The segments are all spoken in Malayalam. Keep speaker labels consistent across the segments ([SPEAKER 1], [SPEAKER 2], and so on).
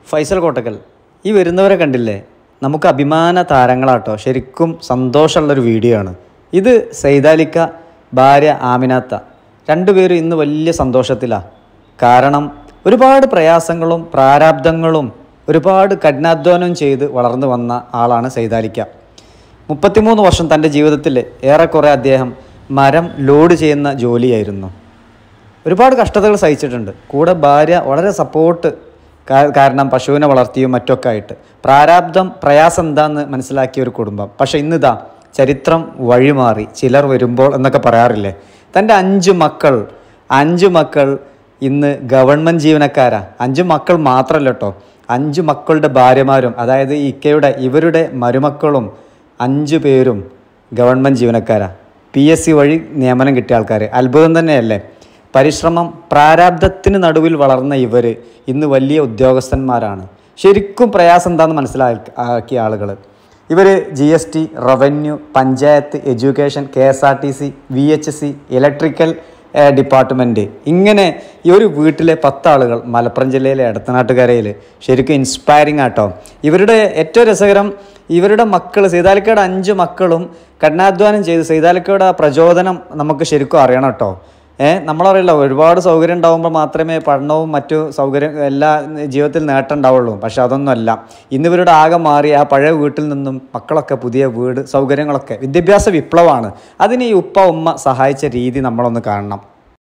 [SPEAKER 1] ഫൈസൽ കോട്ടക്കൽ ഈ വരുന്നവരെ കണ്ടില്ലേ നമുക്ക് അഭിമാന താരങ്ങളാട്ടോ ശരിക്കും സന്തോഷമുള്ളൊരു വീഡിയോ ആണ് ഇത് സൈതാലിക്ക ഭാര്യ ആമിനാത്ത രണ്ടുപേരും ഇന്ന് വലിയ സന്തോഷത്തിലാണ് കാരണം ഒരുപാട് പ്രയാസങ്ങളും പ്രാരാബ്ദങ്ങളും ഒരുപാട് കഠിനാധ്വാനം ചെയ്ത് വളർന്നു വന്ന ആളാണ് സൈതാലിക്ക മുപ്പത്തിമൂന്ന് വർഷം തൻ്റെ ജീവിതത്തിൽ ഏറെക്കുറെ അദ്ദേഹം മരം ലോഡ് ചെയ്യുന്ന ജോലിയായിരുന്നു ഒരുപാട് കഷ്ടതകൾ സഹിച്ചിട്ടുണ്ട് കൂടെ ഭാര്യ വളരെ സപ്പോർട്ട് കാരണം പശുവിനെ വളർത്തിയും മറ്റൊക്കെ ആയിട്ട് പ്രാരാബ്ദം പ്രയാസം എന്താന്ന് മനസ്സിലാക്കിയ ഒരു കുടുംബം പക്ഷെ ഇന്നിതാ ചരിത്രം വഴിമാറി ചിലർ വരുമ്പോൾ എന്നൊക്കെ പറയാറില്ലേ തൻ്റെ അഞ്ച് മക്കൾ അഞ്ച് മക്കൾ ഇന്ന് ഗവൺമെൻറ് ജീവനക്കാരാ അഞ്ച് മക്കൾ മാത്രമല്ല കേട്ടോ അഞ്ച് മക്കളുടെ ഭാര്യമാരും അതായത് ഈ ഇക്കയുടെ ഇവരുടെ മരുമക്കളും അഞ്ച് പേരും ഗവൺമെൻറ് ജീവനക്കാരാ പി എസ് സി വഴി നിയമനം കിട്ടിയ ആൾക്കാർ അത്ഭുതം തന്നെയല്ലേ പരിശ്രമം പ്രാരാബ്ദത്തിന് നടുവിൽ വളർന്ന ഇവർ ഇന്ന് വലിയ ഉദ്യോഗസ്ഥന്മാരാണ് ശരിക്കും പ്രയാസം എന്താണെന്ന് മനസ്സിലാക്കിയ ആളുകൾ ഇവർ G S T revenue panchayat education K S R T C V H C electrical department ഇങ്ങനെ ഈ ഒരു വീട്ടിലെ പത്താളുകൾ മലപ്പുറം ജില്ലയിലെ എടത്തനാട്ടുകരയിൽ ശരിക്കും ഇൻസ്പയറിംഗ് ആട്ടോ ഇവരുടെ ഏറ്റവും രസകരം ഇവരുടെ മക്കൾ സീതാലിക്കയുടെ അഞ്ച് മക്കളും കഠിനാധ്വാനം ചെയ്ത് സീതാലിക്കയുടെ ആ പ്രചോദനം നമുക്ക് ശരിക്കും അറിയണം കേട്ടോ ഏഹ് നമ്മളറിയില്ല ഒരുപാട് സൗകര്യം ഉണ്ടാകുമ്പോൾ മാത്രമേ പഠനവും മറ്റു സൗകര്യം എല്ലാ ജീവിതത്തിൽ നേട്ടം ഉണ്ടാവുള്ളൂ പക്ഷെ അതൊന്നുമല്ല ഇന്ന് ഇവരുടെ ആകെ മാറി ആ പഴയ വീട്ടിൽ നിന്നും മക്കളൊക്കെ പുതിയ വീട് സൗകര്യങ്ങളൊക്കെ വിദ്യാഭ്യാസ വിപ്ലവമാണ് അതിന് ഈ ഉപ്പ ഉമ്മ സഹായിച്ച രീതി നമ്മളൊന്ന് കാണണം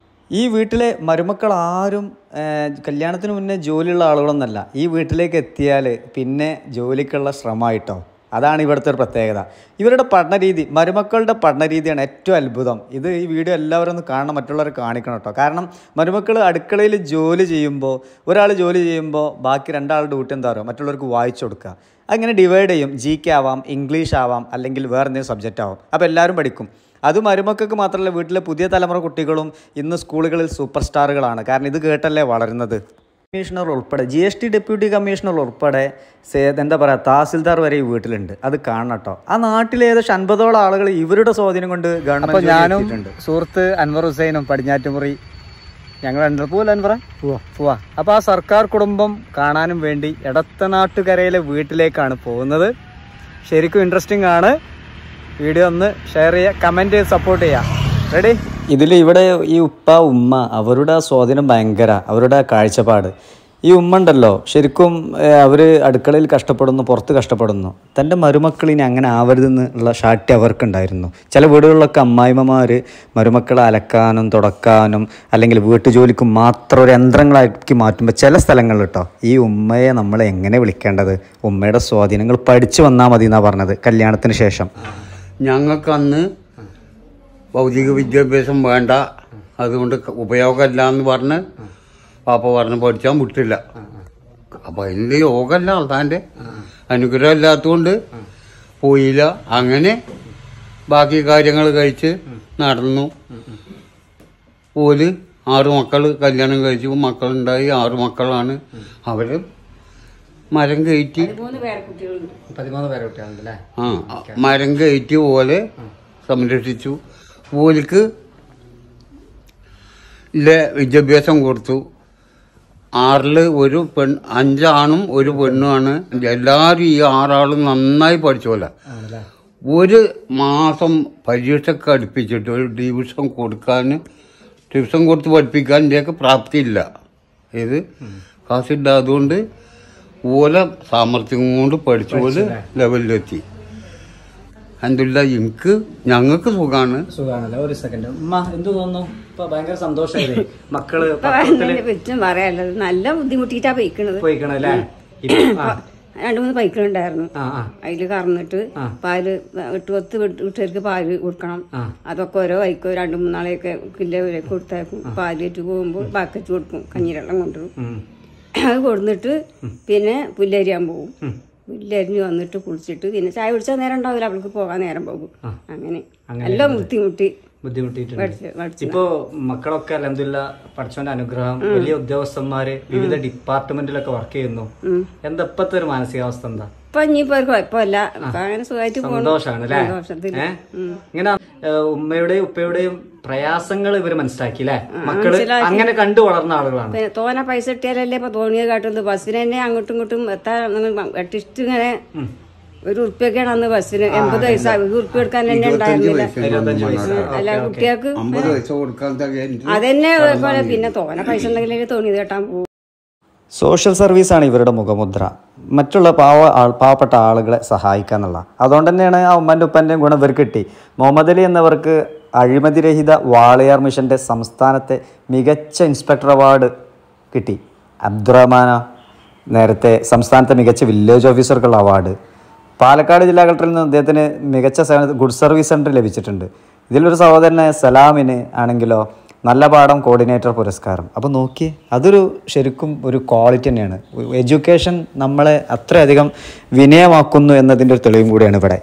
[SPEAKER 1] ഈ വീട്ടിലെ മരുമക്കൾ ആരും ഏഹ്, കല്യാണത്തിന് മുന്നേ ജോലിയുള്ള ആളുകളൊന്നല്ല ഈ വീട്ടിലേക്ക് എത്തിയാൽ പിന്നെ ജോലിക്കുള്ള ശ്രമമായിട്ടോ അതാണ് ഇവിടുത്തെ ഒരു പ്രത്യേകത ഇവരുടെ പഠനരീതി മരുമക്കളുടെ പഠനരീതിയാണ് ഏറ്റവും അത്ഭുതം ഇത് ഈ വീഡിയോ എല്ലാവരും ഒന്ന് കാണണം മറ്റുള്ളവരെ കാണിക്കണം കേട്ടോ കാരണം മരുമക്കൾ അടുക്കളയിൽ ജോലി ചെയ്യുമ്പോൾ ഒരാൾ ജോലി ചെയ്യുമ്പോൾ ബാക്കി രണ്ടാൾ ഡ്യൂട്ടി എന്താ പറയുക മറ്റുള്ളവർക്ക് വായിച്ചു കൊടുക്കുക അങ്ങനെ ഡിവൈഡ് ചെയ്യും ജി കെ ആവാം ഇംഗ്ലീഷ് ആവാം അല്ലെങ്കിൽ വേറെ എന്തെങ്കിലും സബ്ജക്റ്റ് ആവാം അപ്പോൾ എല്ലാവരും പഠിക്കും അത് മരുമക്കൾക്ക് മാത്രമല്ല വീട്ടിലെ പുതിയ തലമുറ കുട്ടികളും ഇന്ന് സ്കൂളുകളിൽ സൂപ്പർ സ്റ്റാറുകളാണ് കാരണം ഇത് കേട്ടല്ലേ വളരുന്നത് കമ്മീഷണർ ഉൾപ്പെടെ G S T deputy commissioner ഉൾപ്പെടെ സേ- എന്താ പറയുക തഹസിൽദാർ വരെ ഈ വീട്ടിലുണ്ട് അത് കാണണം കേട്ടോ ആ നാട്ടിലെ ഏകദേശം അൻപതോളം ആളുകൾ ഇവരുടെ സ്വാധീനം കൊണ്ട് ഗവൺമെന്റ് ഞാനും സുഹൃത്ത് അൻവർ ഹുസൈനും പടിഞ്ഞാറ്റുമുറി ഞങ്ങൾ ഉണ്ട് പോവല്ലോ അൻവറ പോവാ പോവാ അപ്പോൾ ആ സർക്കാർ കുടുംബം കാണാനും വേണ്ടി എടത്തനാട്ടുകരയിലെ വീട്ടിലേക്കാണ് പോകുന്നത് ശരിക്കും ഇൻട്രസ്റ്റിംഗ് ആണ് വീഡിയോ ഒന്ന് ഷെയർ ചെയ്യുക കമൻറ്റ് സപ്പോർട്ട് ചെയ്യുക റെഡി ഇതിൽ ഇവിടെ ഈ ഉപ്പ ഉമ്മ അവരുടെ ആ സ്വാധീനം ഭയങ്കര അവരുടെ ആ കാഴ്ചപ്പാട് ഈ ഉമ്മ ഉണ്ടല്ലോ ശരിക്കും അവർ അടുക്കളയിൽ കഷ്ടപ്പെടുന്നു പുറത്ത് കഷ്ടപ്പെടുന്നു തൻ്റെ മരുമക്കൾ ഇനി അങ്ങനെ ആവരുതെന്നുള്ള ഷാട്ടി അവർക്കുണ്ടായിരുന്നു ചില വീടുകളിലൊക്കെ അമ്മായിമ്മമാർ മരുമക്കളെ അലക്കാനും തുടക്കാനും അല്ലെങ്കിൽ വീട്ടുജോലിക്കും മാത്രം ഒരു യന്ത്രങ്ങളാക്കി മാറ്റുമ്പോൾ ചില സ്ഥലങ്ങളിൽ കേട്ടോ ഈ ഉമ്മയെ നമ്മൾ എങ്ങനെ വിളിക്കേണ്ടത് ഉമ്മയുടെ സ്വാധീനങ്ങൾ പഠിച്ചു വന്നാൽ മതി എന്നാണ് പറഞ്ഞത് കല്യാണത്തിന് ശേഷം
[SPEAKER 2] ഞങ്ങൾക്കന്ന് ഭൗതിക വിദ്യാഭ്യാസം വേണ്ട അതുകൊണ്ട് ഉപയോഗമല്ല എന്ന് പറഞ്ഞ് പാപ്പ പറഞ്ഞ് പഠിച്ചാൻ വിട്ടില്ല അപ്പൊ അതിന്റെ യോഗമല്ല ആൾക്കാന്റെ അനുഗ്രഹം ഇല്ലാത്തതുകൊണ്ട് പോയില്ല അങ്ങനെ ബാക്കി കാര്യങ്ങൾ കഴിച്ച് നടന്നു ഓല് ആറ് മക്കള് കല്യാണം കഴിച്ചു മക്കളുണ്ടായി ആറ് മക്കളാണ് അവര് മരം കയറ്റി
[SPEAKER 1] പതിമൂന്ന് പേരെ കുട്ടികളുണ്ടല്ലേ
[SPEAKER 2] ആ മരം കയറ്റി പോലെ സംരക്ഷിച്ചു ഓലിക്ക് ഇല്ല വിദ്യാഭ്യാസം കൊടുത്തു ആറില് ഒരു പെൺ അഞ്ചാണും ഒരു പെണ്ണുമാണ് എല്ലാവരും ഈ ആറാളും നന്നായി പഠിച്ചോല ഒരു മാസം പരീക്ഷയ്ക്ക് അടുപ്പിച്ചിട്ട് ഒരു ഡിവിഷൻ കൊടുക്കാൻ ഡിവിഷൻ കൊടുത്ത് പഠിപ്പിക്കാൻ ഇതിൻ്റെയൊക്കെ പ്രാപ്തിയില്ല ഇത് കാശില്ല അതുകൊണ്ട് ഓല സാമർഥ്യം കൊണ്ട് പഠിച്ച പോലെ ലെവലിലെത്തി അല്ല എനിക്ക് ഞങ്ങൾക്ക് സുഖമാണ്
[SPEAKER 1] സുഖാണല്ലോ ഒരു സെക്കൻഡ് ഉമ്മ എന്ത് തോന്നുന്നു ഇപ്പൊ ഭയങ്കര സന്തോഷമായി മക്കള്
[SPEAKER 3] അതിനെ പറ്റും പറയാനുള്ളത് നല്ല ബുദ്ധിമുട്ടിയിട്ടാ പോയിക്കണത്
[SPEAKER 1] പോയിക്കണല്ലേ
[SPEAKER 3] രണ്ടു മൂന്ന് പൈക്കളുണ്ടായിരുന്നു
[SPEAKER 1] ആ ആ
[SPEAKER 3] അതില് കറന്നിട്ട് പാല് എട്ട് പത്ത് വീട്ട് വീട്ടുകാർക്ക് പാല് കൊടുക്കണം അതൊക്കെ ഓരോ വൈക്കോ രണ്ടു മൂന്നാളെയൊക്കെ കിലോയിലേക്ക് കൊടുത്തേക്കും പാലേറ്റ് പോകുമ്പോൾ ബാക്കറ്റ് കൊടുക്കും കഞ്ഞിരള്ളം കൊണ്ടുവരും
[SPEAKER 1] ഉം.
[SPEAKER 3] അത് കൊടുന്നിട്ട് പിന്നെ പുല്ലരിയാൻ പോകും പുല്ലരിഞ്ഞ് വന്നിട്ട് കുളിച്ചിട്ട് പിന്നെ ചായ കുടിച്ചാൽ നേരം ഉണ്ടാവില്ല അവൾക്ക് പോകാൻ നേരം പോകും അങ്ങനെ നല്ല ബുദ്ധിമുട്ടി
[SPEAKER 1] ബുദ്ധിമുട്ടിയിട്ടുണ്ട്
[SPEAKER 3] പഠിച്ച് പഠിച്ച്
[SPEAKER 1] ഇപ്പോ മക്കളൊക്കെ അലഹദില്ല പഠിച്ചവന്റെ അനുഗ്രഹം വലിയ ഉദ്യോഗസ്ഥന്മാര് വിവിധ ഡിപ്പാർട്ട്മെന്റിലൊക്കെ വർക്ക് ചെയ്യുന്നു
[SPEAKER 3] ഉം.
[SPEAKER 1] എന്താ ഇപ്പത്തെ ഒരു മാനസികാവസ്ഥ എന്താ
[SPEAKER 3] ഇപ്പൊ ഇനിയിപ്പോ ഒരു കുഴപ്പമില്ല ഇപ്പൊ അങ്ങനെ സുഖമായിട്ട് പോകണം
[SPEAKER 1] സന്തോഷാണ് അല്ലേ
[SPEAKER 3] സന്തോഷത്തില്
[SPEAKER 1] ഏഹ് ഇങ്ങനെ ഏഹ്, ഉമ്മയുടെയും ഉപ്പയുടെയും പ്രയാസങ്ങൾ ഇവര് മനസ്സിലാക്കി അല്ലേ മക്കള് അങ്ങനെ കണ്ടു വളർന്ന ആളുകളാണ്
[SPEAKER 3] പിന്നെ തോനെ പൈസ കിട്ടിയാലല്ലേ ഇപ്പൊ തോണിയത് കാട്ടുന്നത് ബസ്സിന് തന്നെ അങ്ങോട്ടും ഇങ്ങോട്ടും എത്താൻ ടെസ്റ്റ് ഇങ്ങനെ ഒരു ഉറുപ്പ്യൊക്കെയാണ് അന്ന് ബസ്സിന് എൺപത് പൈസ ഒരു ഉറുപ്പ്യ എടുക്കാൻ തന്നെ ഉണ്ടായിരുന്നില്ല
[SPEAKER 1] ഇരുപത്തഞ്ച് വയസ്സ്
[SPEAKER 3] അല്ല കുട്ടികൾക്ക്
[SPEAKER 2] അമ്പത് പൈസ കൊടുക്കാൻ തികയുണ്ട്.
[SPEAKER 3] അതന്നെ പോലെ പിന്നെ തോനെ പൈസ ഉണ്ടെങ്കിലേ തോണിയത് കേട്ടാൻ പോകും
[SPEAKER 1] സോഷ്യൽ സർവീസാണ് ഇവരുടെ മുഖമുദ്ര മറ്റുള്ള പാവ ആൾ പാവപ്പെട്ട ആളുകളെ സഹായിക്കുക എന്നുള്ള അതുകൊണ്ട് തന്നെയാണ് ആ ഉമ്മൻ്റെ ഉപ്പൻ്റെയും ഗുണം ഇവർക്ക് കിട്ടി മുഹമ്മദ് അലി എന്നവർക്ക് അഴിമതിരഹിത വാളയാർ മിഷൻ്റെ സംസ്ഥാനത്തെ മികച്ച ഇൻസ്പെക്ടർ അവാർഡ് കിട്ടി അബ്ദുറഹ്മാന നേരത്തെ സംസ്ഥാനത്തെ മികച്ച വില്ലേജ് ഓഫീസർക്കുള്ള അവാർഡ് പാലക്കാട് ജില്ലാ കളക്ടറിൽ നിന്ന് അദ്ദേഹത്തിന് മികച്ച സേവന ഗുഡ് സർവീസ് സെൻറ്റർ ലഭിച്ചിട്ടുണ്ട് ഇതിലൊരു സഹോദരനായ സലാമിന് ആണെങ്കിലോ നല്ല പാഠം കോർഡിനേറ്റർ പുരസ്കാരം അപ്പോൾ നോക്കി അതൊരു ശരിക്കും ഒരു ക്വാളിറ്റി തന്നെയാണ് എഡ്യൂക്കേഷൻ നമ്മളെ അത്രയധികം വിനയമാക്കുന്നു എന്നതിൻ്റെ ഒരു തെളിവും കൂടിയാണ് ഇവിടെ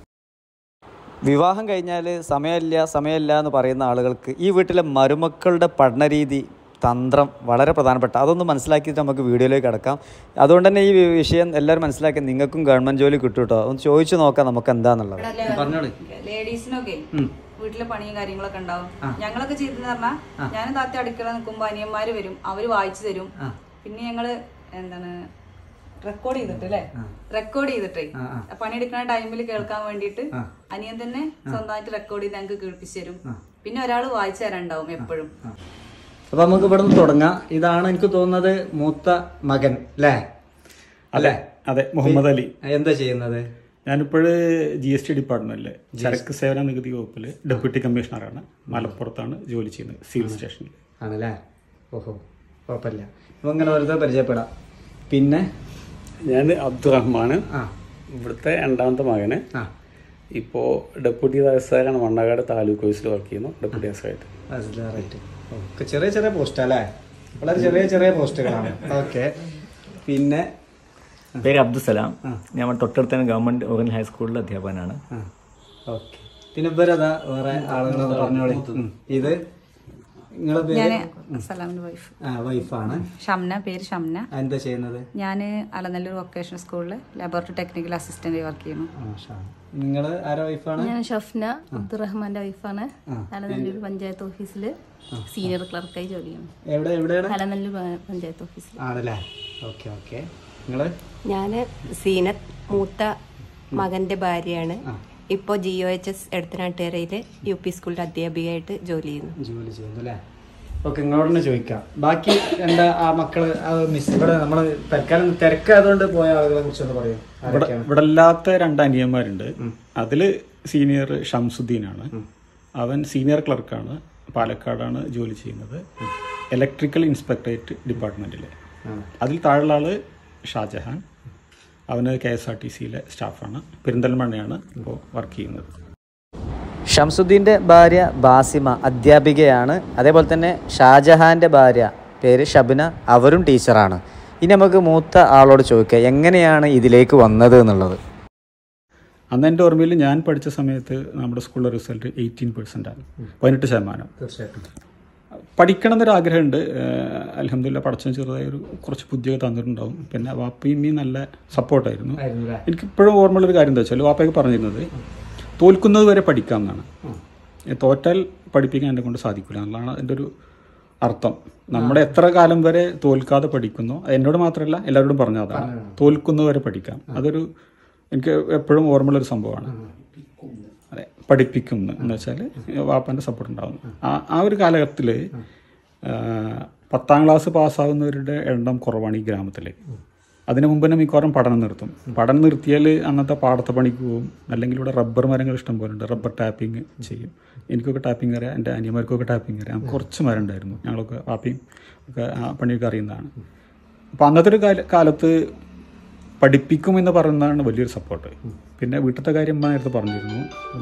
[SPEAKER 1] വിവാഹം കഴിഞ്ഞാൽ സമയമില്ല സമയമില്ല എന്ന് പറയുന്ന ആളുകൾക്ക് ഈ വീട്ടിലെ മരുമക്കളുടെ പഠനരീതി തന്ത്രം വളരെ പ്രധാനപ്പെട്ട അതൊന്ന് മനസ്സിലാക്കിയിട്ട് നമുക്ക് വീഡിയോയിലേക്ക് കിടക്കാം അതുകൊണ്ട് തന്നെ ഈ വിഷയം എല്ലാവരും മനസ്സിലാക്കി നിങ്ങൾക്കും ഗവൺമെൻറ് ജോലി കിട്ടും കേട്ടോ ഒന്ന് ചോദിച്ചു നോക്കാം നമുക്ക് എന്താന്നുള്ളത് പറഞ്ഞോളൂ
[SPEAKER 4] ലേഡീസിനൊക്കെ വീട്ടിലെ പണിയും കാര്യങ്ങളൊക്കെ ഉണ്ടാവും ഞങ്ങളൊക്കെ ചെയ്തെന്ന് പറഞ്ഞാൽ ഞാനും താത്ത അടുക്കള നിൽക്കുമ്പോ അനിയന്മാര് വരും അവര് വായിച്ചു തരും പിന്നെ ഞങ്ങള് എന്താണ് റെക്കോർഡ് ചെയ്തിട്ട് അല്ലേ റെക്കോർഡ് ചെയ്തിട്ടേ പണിയെടുക്കുന്ന ടൈമിൽ കേൾക്കാൻ വേണ്ടിയിട്ട് അനിയൻ തന്നെ സ്വന്തമായിട്ട് റെക്കോർഡ് ചെയ്ത് ഞങ്ങൾക്ക് കേൾപ്പിച്ചു തരും പിന്നെ ഒരാൾ വായിച്ചു തരാനുണ്ടാവും എപ്പോഴും
[SPEAKER 1] അപ്പൊ നമുക്ക് ഇവിടെ നിന്ന് തുടങ്ങാം ഇതാണ് എനിക്ക് തോന്നുന്നത് മൂത്ത മകൻ അല്ലേ അല്ലേ
[SPEAKER 5] അതെ മുഹമ്മദ് അലി
[SPEAKER 1] എന്താ ചെയ്യുന്നത്
[SPEAKER 5] ഞാനിപ്പോൾ ജി എസ് ടി ഡിപ്പാർട്ട്മെന്റിലെ ചരക്ക് സേവന നികുതി വകുപ്പിൽ ഡെപ്യൂട്ടി കമ്മീഷണറാണ് മലപ്പുറത്താണ് ജോലി ചെയ്യുന്നത് സിവിൽ സ്റ്റേഷനിൽ
[SPEAKER 1] ആണല്ലേ ഓഹോ കുഴപ്പമില്ല അപ്പൊ ഇങ്ങനെ ഓരോരുത്തർ പരിചയപ്പെടാം പിന്നെ
[SPEAKER 5] ഞാൻ അബ്ദുറഹ്മാൻ
[SPEAKER 1] ആ
[SPEAKER 5] ഇവിടുത്തെ രണ്ടാമത്തെ മകന്
[SPEAKER 1] ആ
[SPEAKER 5] ഇപ്പോൾ ഡെപ്യൂട്ടി തഹസിൽദാരാണ് മണ്ണാകാട് താലൂക്ക് ഓഫീസിൽ വർക്ക് ചെയ്യുന്നു ഡെപ്യൂട്ടി തഹസിലായിട്ട്
[SPEAKER 1] റൈറ്റ് ഓക്കെ ചെറിയ ചെറിയ പോസ്റ്റ് അല്ലേ വളരെ ചെറിയ ചെറിയ പോസ്റ്റുകളാണ് ഓക്കെ പിന്നെ
[SPEAKER 6] പേര് അബ്ദുസലാം ഞാൻ തൊട്ടടുത്ത ഗവൺമെന്റ് ഓറിയൻ ഹൈസ്കൂളിലെ അധ്യാപകനാണ്
[SPEAKER 1] ഓക്കെ പിന്നെ ഇവരതാ വേറെ ആളുകൾ പറഞ്ഞോളി ഉം. ഇത് നിങ്ങളെ പേര്
[SPEAKER 4] ഞാന് സലാമിന്റെ വൈഫ്
[SPEAKER 1] ആ വൈഫാണ്
[SPEAKER 4] ഷംന പേര് ഷംന
[SPEAKER 1] എന്താ ചെയ്യുന്നത്
[SPEAKER 4] ഞാൻ അലനല്ലൂർ വൊക്കേഷണൽ സ്കൂളിൽ ലബോറട്ടറി ടെക്നിക്കൽ അസിസ്റ്റന്റ് വർക്ക് ചെയ്യുന്നു
[SPEAKER 1] നിങ്ങൾ ആരാ വൈഫാണ്
[SPEAKER 7] ഞാൻ ഷഫ്ന അബ്ദുറഹ്മാന്റെ വൈഫാണ് അലനല്ലൂർ പഞ്ചായത്ത് ഓഫീസിൽ സീനിയർ ക്ലർക്കായി ജോലി ചെയ്യുന്നു
[SPEAKER 1] എവിടെ എവിടെയാണ്
[SPEAKER 7] അലനല്ലൂർ പഞ്ചായത്ത് ഓഫീസിൽ
[SPEAKER 1] ആണല്ലേ ഓക്കെ ഓക്കെ നിങ്ങള്
[SPEAKER 8] ഞാൻ സീനത്ത് മൂത്ത മകന്റെ ഭാര്യയാണ് ഇപ്പോൾ ജി ഒ എച്ച് എസ് എടത്തനാട്ടുകരയിൽ യു പി സ്കൂളിൽ അധ്യാപികയായിട്ട് ജോലി ചെയ്യുന്നു
[SPEAKER 1] ജോലി ചെയ്യുന്നു അല്ലേ ഓക്കെ നിങ്ങളോട് തന്നെ ചോദിക്കാം ബാക്കി എന്താ ആ മക്കള് ആ മിസ് ഇവിടെ നമ്മള് തൽക്കാലം തിരക്കായതുകൊണ്ട് പോയ ആളുകളെ കുറിച്ചൊന്ന് പറയും
[SPEAKER 5] ഇവിടെ ഇവിടെ അല്ലാത്ത രണ്ട് അനിയന്മാരുണ്ട് അതിൽ സീനിയർ ഷംസുദ്ദീനാണ് അവൻ സീനിയർ ക്ലർക്കാണ് പാലക്കാടാണ് ജോലി ചെയ്യുന്നത് ഇലക്ട്രിക്കൽ ഇൻസ്പെക്ടറേറ്റ് ഡിപ്പാർട്ട്മെൻറ്റിൽ അതിൽ താഴെയുള്ള ആള് ഷാജഹാൻ അവന് കെ എസ് ആർ ടി സിയിലെ സ്റ്റാഫാണ് പെരിന്തൽമണ്ണയാണ് ഇപ്പോൾ വർക്ക് ചെയ്യുന്നത്
[SPEAKER 1] ഷംസുദ്ദീൻ്റെ ഭാര്യ ബാസിമ അധ്യാപികയാണ് അതേപോലെ തന്നെ ഷാജഹാൻ്റെ ഭാര്യ പേര് ഷബ്ന അവരും ടീച്ചറാണ് ഇനി നമുക്ക് മൂത്ത ആളോട് ചോദിക്കാം എങ്ങനെയാണ് ഇതിലേക്ക് വന്നത് എന്നുള്ളത്
[SPEAKER 5] അന്ന് എൻ്റെ ഓർമ്മയിൽ ഞാൻ പഠിച്ച സമയത്ത് നമ്മുടെ സ്കൂളിലെ റിസൾട്ട് എയ്റ്റീൻ പെർസെൻ്റ് ആണ് പതിനെട്ട് ശതമാനം
[SPEAKER 1] തീർച്ചയായിട്ടും
[SPEAKER 5] പഠിക്കണം എന്നൊരു ആഗ്രഹമുണ്ട് അലഹമില്ല പഠിച്ച ചെറുതായി ഒരു കുറച്ച് ബുദ്ധിയൊക്കെ തന്നിട്ടുണ്ടാവും പിന്നെ വാപ്പയും ഉമ്മയും നല്ല സപ്പോർട്ടായിരുന്നു എനിക്കിപ്പോഴും ഓർമ്മയുള്ളൊരു കാര്യം എന്താ വെച്ചാൽ വാപ്പയൊക്കെ പറഞ്ഞിരുന്നത് തോൽക്കുന്നത് വരെ പഠിക്കാം എന്നാണ് ഏ, തോറ്റാൽ പഠിപ്പിക്കാൻ എന്നെ കൊണ്ട് സാധിക്കില്ല എന്നുള്ളതാണ് എൻ്റെ ഒരു അർത്ഥം നമ്മുടെ എത്ര കാലം വരെ തോൽക്കാതെ പഠിക്കുന്നോ അത് എന്നോട് മാത്രമല്ല എല്ലാവരോടും പറഞ്ഞ അതാണ് തോൽക്കുന്നത് വരെ പഠിക്കാം അതൊരു എനിക്ക് എപ്പോഴും ഓർമ്മയുള്ളൊരു സംഭവമാണ് അതെ പഠിപ്പിക്കും എന്ന് എന്ന് വെച്ചാൽ വാപ്പാൻ്റെ സപ്പോർട്ട് ഉണ്ടാവും ആ ആ ഒരു കാലഘട്ടത്തിൽ പത്താം ക്ലാസ് പാസ്സാകുന്നവരുടെ എണ്ണം കുറവാണ് ഈ ഗ്രാമത്തിൽ അതിന് മുമ്പ് തന്നെ മിക്കവാറും പഠനം നിർത്തും പഠനം നിർത്തിയാൽ അന്നത്തെ പാടത്തെ പണിക്ക് പോകും അല്ലെങ്കിൽ ഇവിടെ റബ്ബർ മരങ്ങൾ ഇഷ്ടം പോലെ ഉണ്ട് റബ്ബർ ടാപ്പിംഗ് ചെയ്യും എനിക്കൊക്കെ ടാപ്പിംഗ് അറിയാം എൻ്റെ അനിയന്മാർക്കൊക്കെ ടാപ്പിംഗ് അറിയാം കുറച്ച് മരം ഉണ്ടായിരുന്നു ഞങ്ങളൊക്കെ വാപ്പിയും ഒക്കെ ആ പണിയൊക്കെ അറിയുന്നതാണ് അപ്പോൾ അന്നത്തെ ഒരു കാല കാലത്ത് പഠിപ്പിക്കും എന്ന് പറയുന്നതാണ് വലിയൊരു സപ്പോർട്ട് പിന്നെ വീട്ടിലത്തെ കാര്യം അമ്മ നേരത്തെ പറഞ്ഞിരുന്നു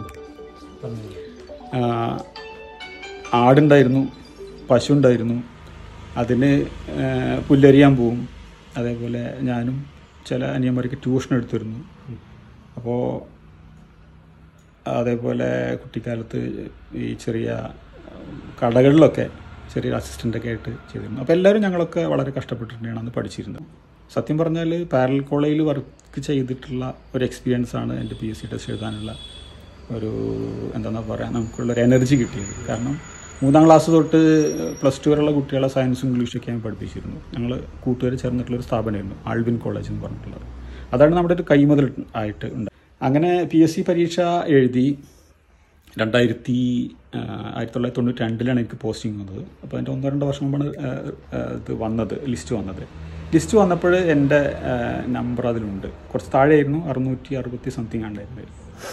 [SPEAKER 5] ആ, ആടുണ്ടായിരുന്നു പശു ഉണ്ടായിരുന്നു അതിന് ആ, പുല്ലരിയാൻ പോവും അതേപോലെ ഞാനും ചില അനിയന്മാർക്ക് ട്യൂഷൻ എടുത്തിരുന്നു അപ്പോൾ അതേപോലെ കുട്ടിക്കാലത്ത് ഈ ചെറിയ കടകളിലൊക്കെ ചെറിയ അസിസ്റ്റൻ്റൊക്കെ ആയിട്ട് ചെയ്തിരുന്നു അപ്പോൾ എല്ലാവരും ഞങ്ങളൊക്കെ വളരെ കഷ്ടപ്പെട്ടിട്ടാണ് അന്ന് പഠിച്ചിരുന്നത് സത്യം പറഞ്ഞാൽ പാരൽ കോളേജിൽ വർക്ക് ചെയ്തിട്ടുള്ള ഒരു എക്സ്പീരിയൻസ് ആണ് എൻ്റെ പി എസ് സി ടെസ്റ്റ് എഴുതാനുള്ള ഒരു എന്താണെന്ന് പറയുക നമുക്കുള്ളൊരു എനർജി കിട്ടിയത് കാരണം മൂന്നാം ക്ലാസ് തൊട്ട് പ്ലസ് ടു വരെയുള്ള കുട്ടികളെ സയൻസും ഇംഗ്ലീഷൊക്കെ ഞാൻ പഠിപ്പിച്ചിരുന്നു ഞങ്ങൾ കൂട്ടുകാർ ചേർന്നിട്ടുള്ളൊരു സ്ഥാപനമായിരുന്നു ആൾവിൻ കോളേജ് എന്ന് പറഞ്ഞിട്ടുള്ളത് അതാണ് നമ്മുടെ ഒരു കൈമുതൽ ആയിട്ട് ഉണ്ട് അങ്ങനെ പി എസ് സി പരീക്ഷ എഴുതി രണ്ടായിരത്തി ആയിരത്തി തൊള്ളായിരത്തി തൊണ്ണൂറ്റി രണ്ടിലാണ് എനിക്ക് പോസ്റ്റിംഗ് വന്നത് അപ്പോൾ എൻ്റെ ഒന്നോ രണ്ടോ വർഷം മുമ്പാണ് ആ, ആ, ഇത് വന്നത് ലിസ്റ്റ് വന്നത് ലിസ്റ്റ് വന്നപ്പോൾ എൻ്റെ നമ്പർ അതിലുണ്ട് കുറച്ച് താഴെയായിരുന്നു അറുന്നൂറ്റി അറുപത്തി സംതിങ് ഉണ്ടായിരുന്നത്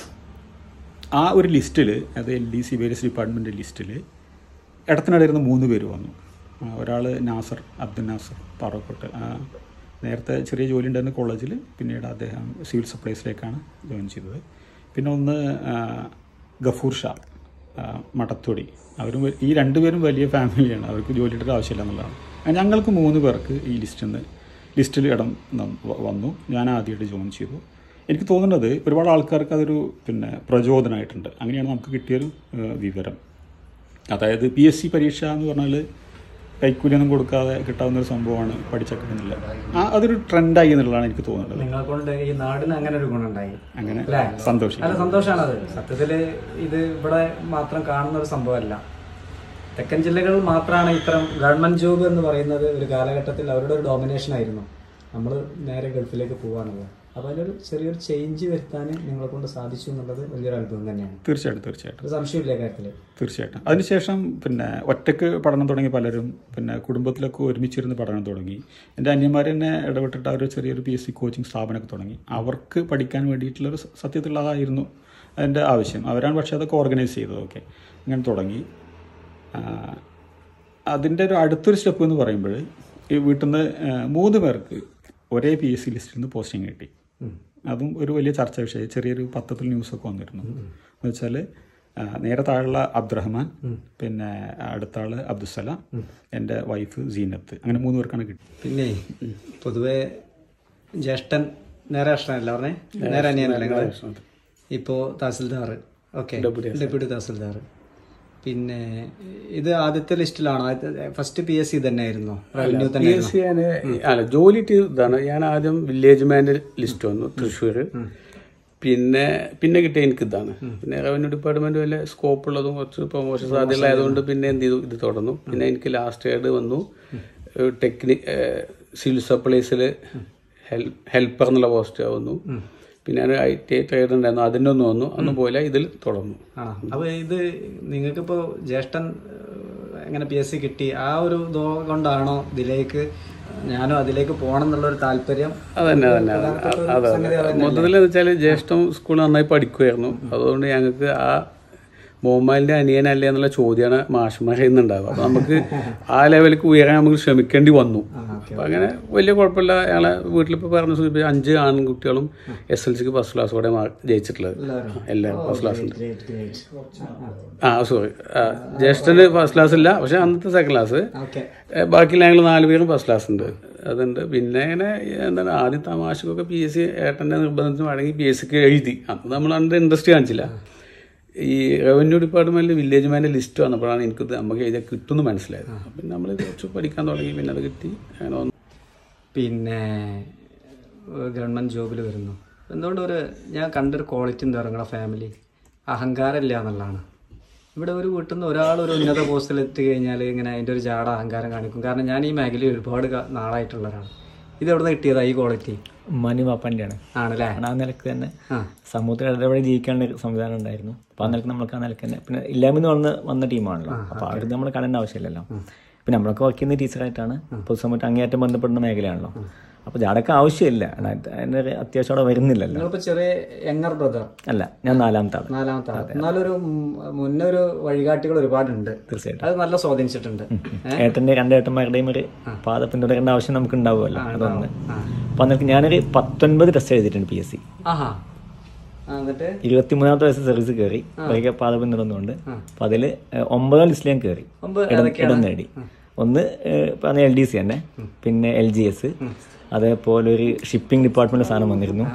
[SPEAKER 5] ആ ഒരു ലിസ്റ്റിൽ അത് L D C various department ലിസ്റ്റിൽ ഇടത്തിനിടയിരുന്ന മൂന്ന് പേര് വന്നു ഒരാൾ നാസർ അബ്ദുൽ നാസർ പാറോക്കോട്ട് ആ, നേരത്തെ ചെറിയ ജോലി ഉണ്ടായിരുന്ന കോളേജിൽ പിന്നീട് അദ്ദേഹം സിവിൽ സപ്ലൈസിലേക്കാണ് ജോയിൻ ചെയ്തത് പിന്നെ ഒന്ന് ആ, ഗഫൂർ ഷാ ആ, മടത്തൊടി അവരും വ- ഈ രണ്ടുപേരും വലിയ ഫാമിലിയാണ് അവർക്ക് ജോലിയുടെ ആവശ്യമില്ല എന്നുള്ളതാണ് അങ്ങനെ ഞങ്ങൾക്ക് മൂന്ന് പേർക്ക് ഈ ലിസ്റ്റിൽ നിന്ന് ലിസ്റ്റിൽ ഇടം ന- വ- വന്നു ഞാൻ ആദ്യമായിട്ട് ജോയിൻ ചെയ്തു എനിക്ക് തോന്നുന്നത് ഒരുപാട് ആൾക്കാർക്ക് അതൊരു പിന്നെ പ്രചോദനമായിട്ടുണ്ട് അങ്ങനെയാണ് നമുക്ക് കിട്ടിയൊരു ഏഹ്, വിവരം അതായത് പി എസ് സി പരീക്ഷ എന്ന് പറഞ്ഞാൽ കൈക്കൂലിയൊന്നും കൊടുക്കാതെ കിട്ടാവുന്ന ഒരു സംഭവമാണ് പഠിച്ചൊക്കെ എന്നുള്ളത് ആ അതൊരു ട്രെൻഡായി എന്നുള്ളതാണ് എനിക്ക് തോന്നുന്നത്
[SPEAKER 1] നിങ്ങളെ കൊണ്ട് ഈ നാടിന് അങ്ങനെ ഒരു ഗുണമുണ്ടായി
[SPEAKER 5] അങ്ങനെ
[SPEAKER 1] അല്ലേ
[SPEAKER 5] സന്തോഷിക്കുന്നു.
[SPEAKER 1] അല്ല സന്തോഷമാണ് അത് സത്യത്തില് ഇത് ഇവിടെ മാത്രം കാണുന്ന ഒരു സംഭവമല്ല തെക്കൻ ജില്ലകളിൽ മാത്രമാണ് ഇത്തരം ഗവൺമെന്റ് ജോബ് എന്ന് പറയുന്നത് ഒരു കാലഘട്ടത്തിൽ അവരുടെ ഒരു ഡോമിനേഷൻ ആയിരുന്നു നമ്മൾ നേരെ ഗൾഫിലേക്ക് പോവാന്നുള്ളത് അപ്പോൾ അതിലൊരു ചെറിയൊരു ചേഞ്ച് വരുത്താൻ നിങ്ങളെ കൊണ്ട് സാധിച്ചു എന്നുള്ളത് വലിയൊരു അത്ഭുതം തന്നെയാണ്
[SPEAKER 5] തീർച്ചയായിട്ടും തീർച്ചയായിട്ടും
[SPEAKER 1] ഒരു സംശയമില്ല കാര്യത്തിൽ
[SPEAKER 5] തീർച്ചയായിട്ടും അതിനുശേഷം പിന്നെ ഒറ്റയ്ക്ക് പഠനം തുടങ്ങി പലരും പിന്നെ കുടുംബത്തിലൊക്കെ ഒരുമിച്ചിരുന്ന് പഠനം തുടങ്ങി എൻ്റെ അന്യന്മാർ തന്നെ ഇടപെട്ടിട്ട് അവർ ചെറിയൊരു പി എസ് സി കോച്ചിങ് സ്ഥാപനമൊക്കെ തുടങ്ങി അവർക്ക് പഠിക്കാൻ വേണ്ടിയിട്ടുള്ളൊരു സ- സത്യത്തിലുള്ളതായിരുന്നു അതിൻ്റെ ആവശ്യം അവരാണ് പക്ഷേ അതൊക്കെ ഓർഗനൈസ് ചെയ്തതൊക്കെ അങ്ങനെ തുടങ്ങി ആ, അതിൻ്റെ ഒരു അടുത്തൊരു സ്റ്റെപ്പ് എന്ന് പറയുമ്പോൾ ഈ വീട്ടിൽ നിന്ന് മൂന്ന് പേർക്ക് ഒരേ പി എസ് സി ലിസ്റ്റിൽ നിന്ന് പോസ്റ്റിംഗ് കിട്ടി അതും ഒരു വലിയ ചർച്ചാ വിഷയം ചെറിയൊരു പത്രത്തിൽ ന്യൂസൊക്കെ വന്നിരുന്നു എന്ന് വെച്ചാൽ നേരെ താഴെയുള്ള അബ്ദുറഹ്മാൻ പിന്നെ അടുത്ത ആള് അബ്ദുസലാം എൻ്റെ വൈഫ് സീനത്ത് അങ്ങനെ മൂന്ന് പേർക്കാണ് കിട്ടിയത്
[SPEAKER 1] പിന്നെ പൊതുവെ ജ്യേഷ്ഠൻ നേരെ അഷ്ടനല്ല പറഞ്ഞേ നേരെ അനിയനല്ലേ നിങ്ങള് ഇപ്പോ തഹസിൽദാർ ഓക്കെ ഡെപ്യൂട്ടി തഹസിൽദാർ പിന്നെ ഇത് ആദ്യത്തെ ലിസ്റ്റിലാണോ ഫസ്റ്റ് പി എസ് സി തന്നെ ആയിരുന്നോ റവന്യൂ
[SPEAKER 2] പി
[SPEAKER 1] തന്നെ
[SPEAKER 2] എസ് സി ഞാൻ അല്ല ജോലി ഇതാണ് ഞാൻ ആദ്യം വില്ലേജ് മാൻ്റെ ലിസ്റ്റ് വന്നു തൃശ്ശൂർ പിന്നെ പിന്നെ കിട്ടിയ എനിക്ക് ഇതാണ് പിന്നെ റവന്യൂ ഡിപ്പാർട്ട്മെന്റ് വല്ല സ്കോപ്പ് ഉള്ളതും കുറച്ച് പ്രൊമോഷൻ സാധ്യതകളായതുകൊണ്ട് പിന്നെ എന്ത് ചെയ്തു ഇത് തുടർന്നു പിന്നെ എനിക്ക് ലാസ്റ്റ് ആയിട്ട് വന്നു ടെക്നി സിവിൽ സപ്ലൈസിൽ ഹെൽപ്പർ എന്നുള്ള പോസ്റ്റ് വന്നു പിന്നെ ഞാൻ ഐ ടി ട്രേഡ് ഉണ്ടായിരുന്നു അതിനൊന്നും വന്നു അന്ന് പോലെ ഇതിൽ തുടർന്നു
[SPEAKER 1] ആ അപ്പൊ ഇത് നിങ്ങൾക്കിപ്പോ ജ്യേഷ്ഠൻ ഏഹ്, എങ്ങനെ പി എസ് സി കിട്ടി ആ ഒരു ഇതോ കൊണ്ടാണോ ഇതിലേക്ക് ഞാനും അതിലേക്ക് പോകണം എന്നുള്ള ഒരു താല്പര്യം
[SPEAKER 2] അതന്നെ അതന്നെ അതന്നെ അതെ അതെ മൊത്തത്തിൽ എന്ന് വെച്ചാൽ ജ്യേഷ്ഠം സ്കൂൾ നന്നായി പഠിക്കുമായിരുന്നു അതുകൊണ്ട് ഞങ്ങൾക്ക് ആ മോമാലിന്റെ അനിയനല്ലേ എന്നുള്ള ചോദ്യമാണ് മാഷ്മാരിൽ നിന്നുണ്ടാവുക അപ്പൊ നമുക്ക് ആ ലെവലിലേക്ക് ഉയരാൻ നമുക്ക് ശ്രമിക്കേണ്ടി വന്നു അപ്പൊ അങ്ങനെ വലിയ കുഴപ്പമില്ല ഞങ്ങളെ വീട്ടിലിപ്പോ പറഞ്ഞ സൂചിപ്പിച്ച അഞ്ച് ആൺകുട്ടികളും എസ് എൽ സിക്ക് ഫസ്റ്റ് ക്ലാസ്സോടെ ജയിച്ചിട്ടുള്ളത് എല്ലാവരും ഫസ്റ്റ് ക്ലാസ് ഉണ്ട് ആ സോറി ജ്യേഷ്ഠന് ഫസ്റ്റ് ക്ലാസ് ഇല്ല പക്ഷെ അന്നത്തെ സെക്കൻഡ് ക്ലാസ്
[SPEAKER 1] ഓക്കെ
[SPEAKER 2] ബാക്കി ഞങ്ങൾ നാല് പേരും ഫസ്റ്റ് ക്ലാസ് ഉണ്ട് അതുണ്ട് പിന്നെ ഇങ്ങനെ എന്താണ് ആദ്യം തമാശക്കൊക്കെ പി എസ് സി ഏട്ടൻ്റെ നിർബന്ധത്തിന് വഴങ്ങി പി എസ് സിക്ക് എഴുതി അന്ന് നമ്മൾ അതിൻ്റെ ഇൻട്രസ്റ്റ് കാണിച്ചില്ല ഈ റവന്യൂ ഡിപ്പാർട്ട്മെന്റിൽ വില്ലേജ് മാൻ്റെ ലിസ്റ്റ് വന്നപ്പോഴാണ് എനിക്കിത് നമുക്ക് എഴുതിയാൽ കിട്ടുമെന്ന് മനസ്സിലായത് പിന്നെ നമ്മൾ കുറച്ച് പഠിക്കാൻ തുടങ്ങി പിന്നെ അത് കിട്ടി അങ്ങനെ വന്നു
[SPEAKER 1] പിന്നെ ഗവൺമെന്റ് ജോബിൽ വരുന്നു എന്തുകൊണ്ട് ഒരു ഞാൻ കണ്ടൊരു ക്വാളിറ്റി എന്താ പറയുക നിങ്ങളുടെ ഫാമിലി അഹങ്കാരമില്ല എന്നുള്ളതാണ് ഇവിടെ ഒരു വീട്ടിൽ നിന്ന് ഒരാൾ ഒരു ഉന്നത പോസ്റ്റിൽ എത്തി കഴിഞ്ഞാൽ ഇങ്ങനെ അതിൻ്റെ ഒരു ജാട അഹങ്കാരം കാണിക്കും കാരണം ഞാൻ ഈ മേഖലയിൽ ഒരുപാട് ക- നാളായിട്ടുള്ള ഒരാളാണ് ഇത് എവിടെ നിന്ന് കിട്ടിയതാ ഈ ക്വാളിറ്റി
[SPEAKER 6] ഉമ്മാനി വാപ്പാൻ്റെയാണ്
[SPEAKER 1] ആണല്ലേ
[SPEAKER 6] ആ നിലക്ക് തന്നെ
[SPEAKER 1] ആ.
[SPEAKER 6] സമൂഹത്തിൽ ഇടപെടി ജീവിക്കാനുള്ള ഒരു സംവിധാനം ഉണ്ടായിരുന്നു അപ്പോൾ ആ നിലക്ക് നമ്മൾക്ക് ആ നിലക്ക് തന്നെ പിന്നെ ഇല്ലാമെന്ന് വന്ന് വന്ന ടീമാണല്ലോ അപ്പോൾ അവർക്ക് നമ്മൾ കാണേണ്ട ആവശ്യമില്ലല്ലോ പിന്നെ നമ്മളൊക്കെ വർക്ക് ചെയ്യുന്ന ടീച്ചറായിട്ടാണ് പൊതുസമൂഹത്തിൽ അങ്ങേയറ്റം ബന്ധപ്പെടുന്ന മേഖലയാണല്ലോ അപ്പോൾ ജാടൊക്കെ ആവശ്യമില്ല അതിന് ഒരു അത്യാവശ്യം അവിടെ വരുന്നില്ലല്ലോ
[SPEAKER 1] നിങ്ങളിപ്പോൾ ചെറിയ യങ്ങർ ബ്രദർ
[SPEAKER 6] അല്ല ഞാൻ നാലാമത്തെ ആള്
[SPEAKER 1] നാലാമത്തെ ആൾ എന്നാലൊരു ഉം, മുന്നേ ഒരു വഴികാട്ടികൾ ഒരുപാടുണ്ട്
[SPEAKER 6] തീർച്ചയായിട്ടും
[SPEAKER 1] അത് നല്ല സ്വാധീനിച്ചിട്ടുണ്ട്
[SPEAKER 6] ഏട്ടൻ്റെ രണ്ട് ഏട്ടന്മാരുടെയും ഒരു പാത പിന്തുടരേണ്ട ആവശ്യം നമുക്ക് ഉണ്ടാവുമല്ലോ അതൊന്ന് അപ്പോൾ അന്നേരം ഞാനൊരു പത്തൊൻപത് ടെസ്റ്റ് എഴുതിയിട്ടുണ്ട് പി എസ് സി
[SPEAKER 1] ആഹാ ആ, എന്നിട്ട്
[SPEAKER 6] ഇരുപത്തിമൂന്നാമത്തെ വയസ്സ് സർവീസ് കയറി വൈകി പാത പിന്തുടർന്നുകൊണ്ട് അപ്പോൾ അതിൽ ഒമ്പതാം ലിസ്റ്റിൽ ഞാൻ കയറി
[SPEAKER 1] ഒമ്പത്
[SPEAKER 6] ഇടം ഇടം നേടി ഒന്ന് ഏഹ്, പറഞ്ഞ എൽ ഡി സി തന്നെ പിന്നെ എൽ ജി എസ് അതേപോലെ ഒരു ഷിപ്പിംഗ് ഡിപ്പാർട്ട്മെന്റ് സാധനം വന്നിരുന്നു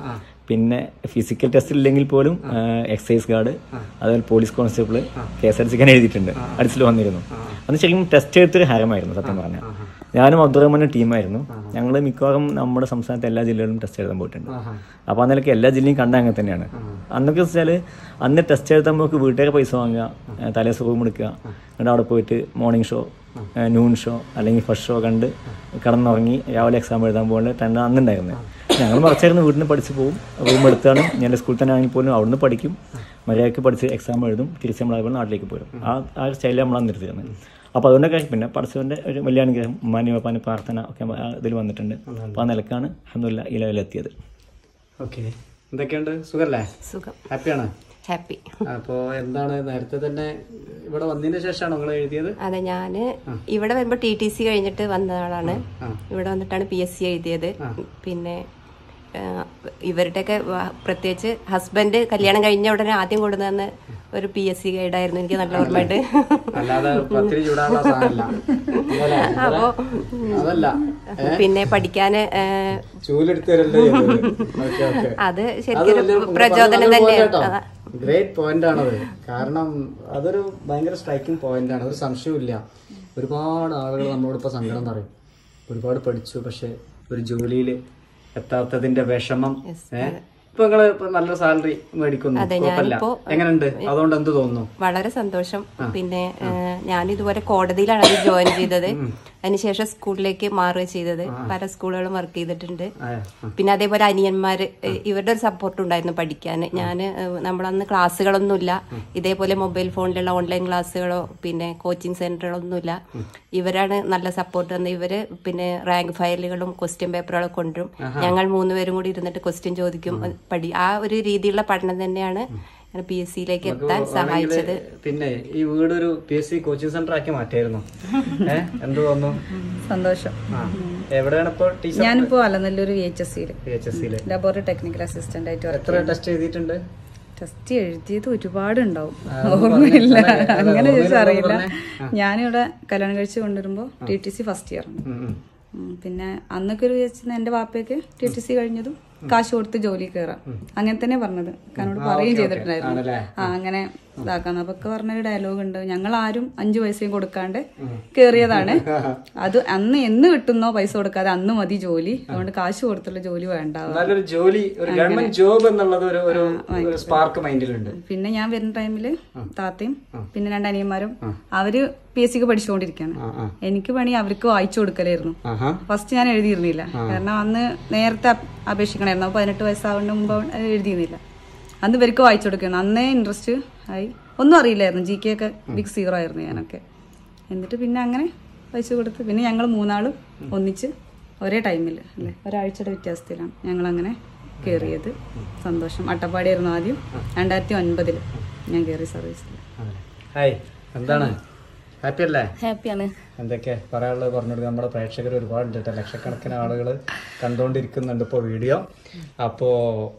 [SPEAKER 6] പിന്നെ ഫിസിക്കൽ ടെസ്റ്റ് ഇല്ലെങ്കിൽ പോലും എക്സൈസ് ഗാർഡ് അതുപോലെ police constable K S R സിക്കാൻ എഴുതിയിട്ടുണ്ട് അടിച്ചിൽ വന്നിരുന്നു അന്ന് ശരിക്കും ടെസ്റ്റ് എടുത്തൊരു ഹരമായിരുന്നു സത്യം പറഞ്ഞാൽ ഞാനും അബ്ദുറഹ്മാനും ടീമായിരുന്നു ഞങ്ങൾ മിക്കവാറും നമ്മുടെ സംസ്ഥാനത്തെ എല്ലാ ജില്ലകളിലും ടെസ്റ്റ് എഴുതാൻ പോയിട്ടുണ്ട് അപ്പോൾ ആ നിലയ്ക്ക് എല്ലാ ജില്ലയും കണ്ട അങ്ങനെ തന്നെയാണ് അന്നൊക്കെ വെച്ചാൽ അന്ന് ടെസ്റ്റ് എഴുതാൻ നമുക്ക് വീട്ടുകാരെ പൈസ വാങ്ങുക ഏഹ് തലേദിവസം റൂം എടുക്കുക എന്നിട്ട് അവിടെ പോയിട്ട് മോർണിംഗ് ഷോ നൂൺ ഷോ അല്ലെങ്കിൽ ഫസ്റ്റ് ഷോ കണ്ട് കിടന്നുറങ്ങി രാവിലെ എക്സാം എഴുതാൻ പോകേണ്ട ട്രെൻഡ് അന്നുണ്ടായിരുന്നത് ഞങ്ങൾ മറിച്ചായിരുന്നു വീട്ടിൽ നിന്ന് പഠിച്ച് പോകും റൂം എടുത്താണ് ഞാൻ സ്കൂളിൽ തന്നെ ആണെങ്കിൽ പോലും അവിടുന്ന് പഠിക്കും മര്യാദയ്ക്ക് പഠിച്ച് എക്സാം എഴുതും തിരിച്ച് നമ്മൾ അതുപോലെ നാട്ടിലേക്ക് പോരും ആ ആ ഒരു സ്റ്റൈലിൽ നമ്മളാണ് നിർത്തിയിരുന്നത് അപ്പോൾ അതുകൊണ്ടൊക്കെ പിന്നെ പഠിച്ചവൻ്റെ ഒരു വലിയ അനുഗ്രഹം ഉമ്മാനി പാപ്പാൻ്റെ പ്രാർത്ഥന ഒക്കെ ആ ഇതിൽ വന്നിട്ടുണ്ട് അപ്പോൾ ആ നിലക്കാണ് അഹമ്മദില്ല ഈ ലെവലെത്തിയത്
[SPEAKER 1] ഓക്കെ എന്തൊക്കെയുണ്ട് സുഖല്ലേ
[SPEAKER 8] സുഖം
[SPEAKER 1] ഹാപ്പിയാണ്
[SPEAKER 8] ഹാപ്പി
[SPEAKER 1] അപ്പോൾ എന്താണ് നേരത്തെ തന്നെ ഇവിടെ വന്നതിന് ശേഷമാണോ നിങ്ങൾ എഴുതിയത്
[SPEAKER 8] അതെ ഞാന് ഇവിടെ വരുമ്പോ ടി ടി സി കഴിഞ്ഞിട്ട് വന്ന ആളാണ് ഇവിടെ വന്നിട്ടാണ് പി എസ് സി എഴുതിയത് പിന്നെ ആ, ഇവരുടെയൊക്കെ വ- പ്രത്യേകിച്ച് ഹസ്ബൻഡ് കല്യാണം കഴിഞ്ഞ ഉടനെ ആദ്യം കൊണ്ടുവന്ന ഒരു പി എസ് സി ഗൈഡായിരുന്നു എനിക്ക് നല്ല ഓർമ്മയുണ്ട്
[SPEAKER 1] അല്ലാതെ പത്തിരി ചൂടാനുള്ള സാധനമല്ല അതല്ലേ?
[SPEAKER 8] അപ്പോ
[SPEAKER 1] അതല്ല
[SPEAKER 8] പിന്നെ പഠിക്കാന് ആ,
[SPEAKER 1] ചൂലെടുത്ത് തരല്ലേ ഓക്കെ ഓക്കെ
[SPEAKER 8] അത് ശരിക്കും ഒരു പ്രചോദനം തന്നെയാണ് അതാ.
[SPEAKER 1] ഗ്രേറ്റ് പോയിന്റ് ആണത് കാരണം അതൊരു ഭയങ്കര സ്ട്രൈക്കിംഗ് പോയിന്റ് ആണ് ഒരു സംശയമില്ല ഒരുപാട് ആളുകൾ നമ്മളോട് ഇപ്പൊ സങ്കടം പറയും ഒരുപാട് പഠിച്ചു പക്ഷെ ഒരു ജോലിയിൽ എത്താത്തതിന്റെ വിഷമം ഏഹ് ഇപ്പൊ നിങ്ങള് ഇപ്പൊ നല്ല സാലറി മേടിക്കുന്നു
[SPEAKER 8] അതെ,
[SPEAKER 1] കുഴപ്പമില്ല
[SPEAKER 8] ഞാനിപ്പോ,
[SPEAKER 1] എങ്ങനെയുണ്ട് അതുകൊണ്ട് എന്ത് തോന്നുന്നു
[SPEAKER 8] വളരെ സന്തോഷം പിന്നെ ഞാൻ ഇതുപോലെ കോടതിയിലാണ് അത് ജോയിൻ ചെയ്തത് അതിനുശേഷം സ്കൂളിലേക്ക് മാറുക ചെയ്തത് പല സ്കൂളുകളും വർക്ക് ചെയ്തിട്ടുണ്ട്
[SPEAKER 1] ആ,
[SPEAKER 8] പിന്നെ അതേപോലെ അനിയന്മാര് ഏഹ് ഇവരുടെ ഒരു സപ്പോർട്ട് ഉണ്ടായിരുന്നു പഠിക്കാൻ ഞാൻ നമ്മളന്ന് ക്ലാസ്സുകളൊന്നുമില്ല ഇതേപോലെ മൊബൈൽ ഫോണിലുള്ള ഓൺലൈൻ ക്ലാസ്സുകളോ പിന്നെ കോച്ചിങ് സെന്ററുകളൊന്നുമില്ല ഇവരാണ് നല്ല സപ്പോർട്ട് തന്നത് ഇവര് പിന്നെ റാങ്ക് ഫയലുകളും ക്വസ്റ്റ്യൻ പേപ്പറുകളൊക്കെ കൊണ്ടുവരും ഞങ്ങൾ മൂന്നുപേരും കൂടി ഇരുന്നിട്ട് ക്വസ്റ്റ്യൻ ചോദിക്കും പഠി ആ ഒരു രീതിയിലുള്ള പഠനം തന്നെയാണ് പി എസ് സിയിലേക്ക് എത്താൻ സഹായിച്ചത്
[SPEAKER 1] പിന്നെ ഈ വീട് ഒരു P S C coaching centre ആക്കി മാറ്റിയായിരുന്നു ഏഹ് എന്ത് തോന്നുന്നു
[SPEAKER 3] സന്തോഷം
[SPEAKER 1] ആ എവിടെയാണ് ഇപ്പോൾ ടീച്ചർ
[SPEAKER 3] ഞാനിപ്പോ അലനല്ലൂർ വി എച്ച് എസ് സിയിൽ
[SPEAKER 1] പി എച്ച് എസ് സിയില്
[SPEAKER 3] ലബോറട്ടറി ടെക്നിക്കൽ അസിസ്റ്റന്റ് ആയിട്ട് വർക്ക്
[SPEAKER 1] എത്ര ടെസ്റ്റ് എഴുതിയിട്ടുണ്ട്
[SPEAKER 3] ടെസ്റ്റ് എഴുതിയത് ഒരുപാടുണ്ടാവും ഓർമ്മയില്ല അങ്ങനെ ചോദിച്ചാൽ അറിയില്ല ഞാനിവിടെ കല്യാണം കഴിച്ച് കൊണ്ടുവരുമ്പോൾ T T C first year
[SPEAKER 1] ഉം, ഉം.
[SPEAKER 3] പിന്നെ അന്നൊക്കെ ഒരു വിചാരിച്ചത് എന്റെ വാപ്പയൊക്കെ ടി ടി സി കഴിഞ്ഞതും കാശ് കൊടുത്ത് ജോലി കയറാം അങ്ങനെ തന്നെ പറഞ്ഞത് കനോട് പറയുകയും ചെയ്തിട്ടുണ്ടായിരുന്നു ആ അങ്ങനെ ഇതാക്കാന്ന് അപ്പൊ ഒക്കെ പറഞ്ഞൊരു ഡയലോഗ് ഉണ്ട് ഞങ്ങൾ ആരും അഞ്ചു പൈസയും കൊടുക്കാണ്ട് കേറിയതാണ് അത് അന്ന് എന്ന് കിട്ടുന്നോ പൈസ കൊടുക്കാതെ അന്ന് മതി ജോലി അതുകൊണ്ട് കാശ് കൊടുത്തുള്ള ജോലി വേണ്ട
[SPEAKER 1] നല്ലൊരു ജോലി ഒരു ഗവൺമെന്റ് ജോബ് എന്നുള്ളത് ഒരു ഒരു ഒരു സ്പാർക്ക് മൈൻഡിലുണ്ട്
[SPEAKER 3] പിന്നെ ഞാൻ വരുന്ന ടൈമില് താത്തയും പിന്നെ രണ്ട് അനിയന്മാരും അവര് പി എസ് സിക്ക് പഠിച്ചുകൊണ്ടിരിക്കുകയാണ് എനിക്ക് പണി അവർക്ക് വായിച്ചു കൊടുക്കലായിരുന്നു
[SPEAKER 1] ആഹാ
[SPEAKER 3] ഫസ്റ്റ് ഞാൻ എഴുതിയിരുന്നില്ല കാരണം അന്ന് നേരത്തെ അപ്- അപേക്ഷിക്കണമായിരുന്നു അപ്പൊ പതിനെട്ട് വയസ്സാവേണ്ട മുമ്പ് അവൻ എഴുതിയിരുന്നില്ല അന്ന് ഇവർക്ക് വായിച്ചു കൊടുക്കണം അന്നേ ഇൻട്രസ്റ്റ് ആയി ഒന്നും അറിയില്ലായിരുന്നു ജി കെ ഒക്കെ ബിഗ് സീറോ ആയിരുന്നു ഞാനൊക്കെ എന്നിട്ട് പിന്നെ അങ്ങനെ വായിച്ചു കൊടുത്ത് പിന്നെ ഞങ്ങൾ മൂന്നാളും ഒന്നിച്ച് ഒരേ ടൈമിൽ അല്ലേ ഒരാഴ്ചയുടെ വ്യത്യാസത്തിലാണ് ഞങ്ങൾ അങ്ങനെ കയറിയത് സന്തോഷം അട്ടപ്പാടിയായിരുന്നു ആദ്യം രണ്ടായിരത്തി ഒൻപതിൽ ഞാൻ കയറി സർവീസിൽ
[SPEAKER 1] ഹായ് എന്താണ് ഹാപ്പി അല്ലേ
[SPEAKER 7] ഹാപ്പിയാണ്
[SPEAKER 1] എന്തൊക്കെ പറയാനുള്ളത് പറഞ്ഞു കൊടുക്കുക നമ്മുടെ പ്രേക്ഷകർ ഒരുപാടുണ്ട് കേട്ടോ ലക്ഷക്കണക്കിന് ആളുകൾ കണ്ടുകൊണ്ടിരിക്കുന്നുണ്ട് ഇപ്പോൾ വീഡിയോ അപ്പോൾ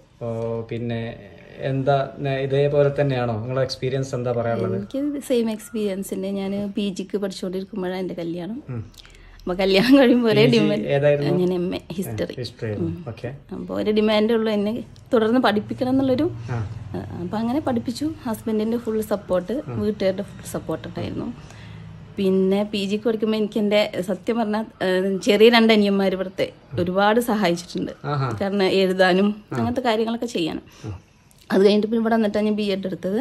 [SPEAKER 1] പിന്നെ എന്താ ന- ഇതേപോലെ തന്നെയാണോ നിങ്ങളുടെ എക്സ്പീരിയൻസ് എന്താ പറയാനുള്ളത്
[SPEAKER 7] എനിക്ക് സെയിം എക്സ്പീരിയൻസ് ഉണ്ട് ഞാൻ പി ജിക്ക് പഠിച്ചുകൊണ്ടിരിക്കുമ്പോഴാണ് എൻ്റെ കല്യാണം അപ്പോൾ കല്യാണം കഴിയുമ്പോൾ ഒരേ ഡിമാൻഡ്
[SPEAKER 1] ഏതായിരുന്നു
[SPEAKER 7] ഞാൻ M A history
[SPEAKER 1] history okay
[SPEAKER 7] അപ്പോൾ ഒരു ഡിമാൻഡേ ഉള്ളൂ എന്നെ തുടർന്ന് പഠിപ്പിക്കണം എന്നുള്ളൊരു അപ്പം അങ്ങനെ പഠിപ്പിച്ചു ഹസ്ബൻഡിൻ്റെ ഫുൾ സപ്പോർട്ട് വീട്ടുകാരുടെ ഫുൾ സപ്പോർട്ട് ഉണ്ടായിരുന്നു പിന്നെ പി ജിക്ക് പഠിക്കുമ്പോൾ എനിക്ക് എൻ്റെ സത്യം പറഞ്ഞാൽ ചെറിയ രണ്ട് അനിയന്മാർ ഇവിടുത്തെ ഒരുപാട് സഹായിച്ചിട്ടുണ്ട് കാരണം എഴുതാനും അങ്ങനത്തെ കാര്യങ്ങളൊക്കെ ചെയ്യാനും അത് കഴിഞ്ഞിട്ട് പിന്നെ ഇവിടെ വന്നിട്ടാണ് ഞാൻ ബി എഡ് എടുത്തത്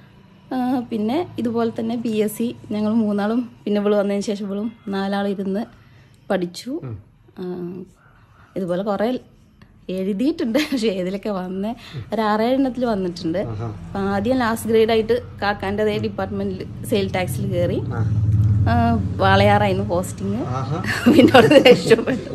[SPEAKER 7] ആ, പിന്നെ ഇതുപോലെ തന്നെ ബി എസ് സി ഞങ്ങൾ മൂന്നാളും പിന്നെ ഇവള് വന്നതിന് ശേഷം ഇവളും നാലാളും ഇരുന്ന് പഠിച്ചു ആ, ഇതുപോലെ കുറേ എഴുതിയിട്ടുണ്ട് പക്ഷെ ഏതിലൊക്കെ വന്നേ ഒരു ആറേഴെണ്ണത്തിൽ വന്നിട്ടുണ്ട് അപ്പൊ ആദ്യം ലാസ്റ്റ് ഗ്രേഡ് ആയിട്ട് കാക്കാൻ്റെ അതേ ഡിപ്പാർട്ട്മെന്റിൽ സെയിൽ ടാക്സിൽ കയറി ആ, വാളയാറായിരുന്നു പോസ്റ്റിങ് പിന്നെ അവിടെ രക്ഷപ്പെട്ടു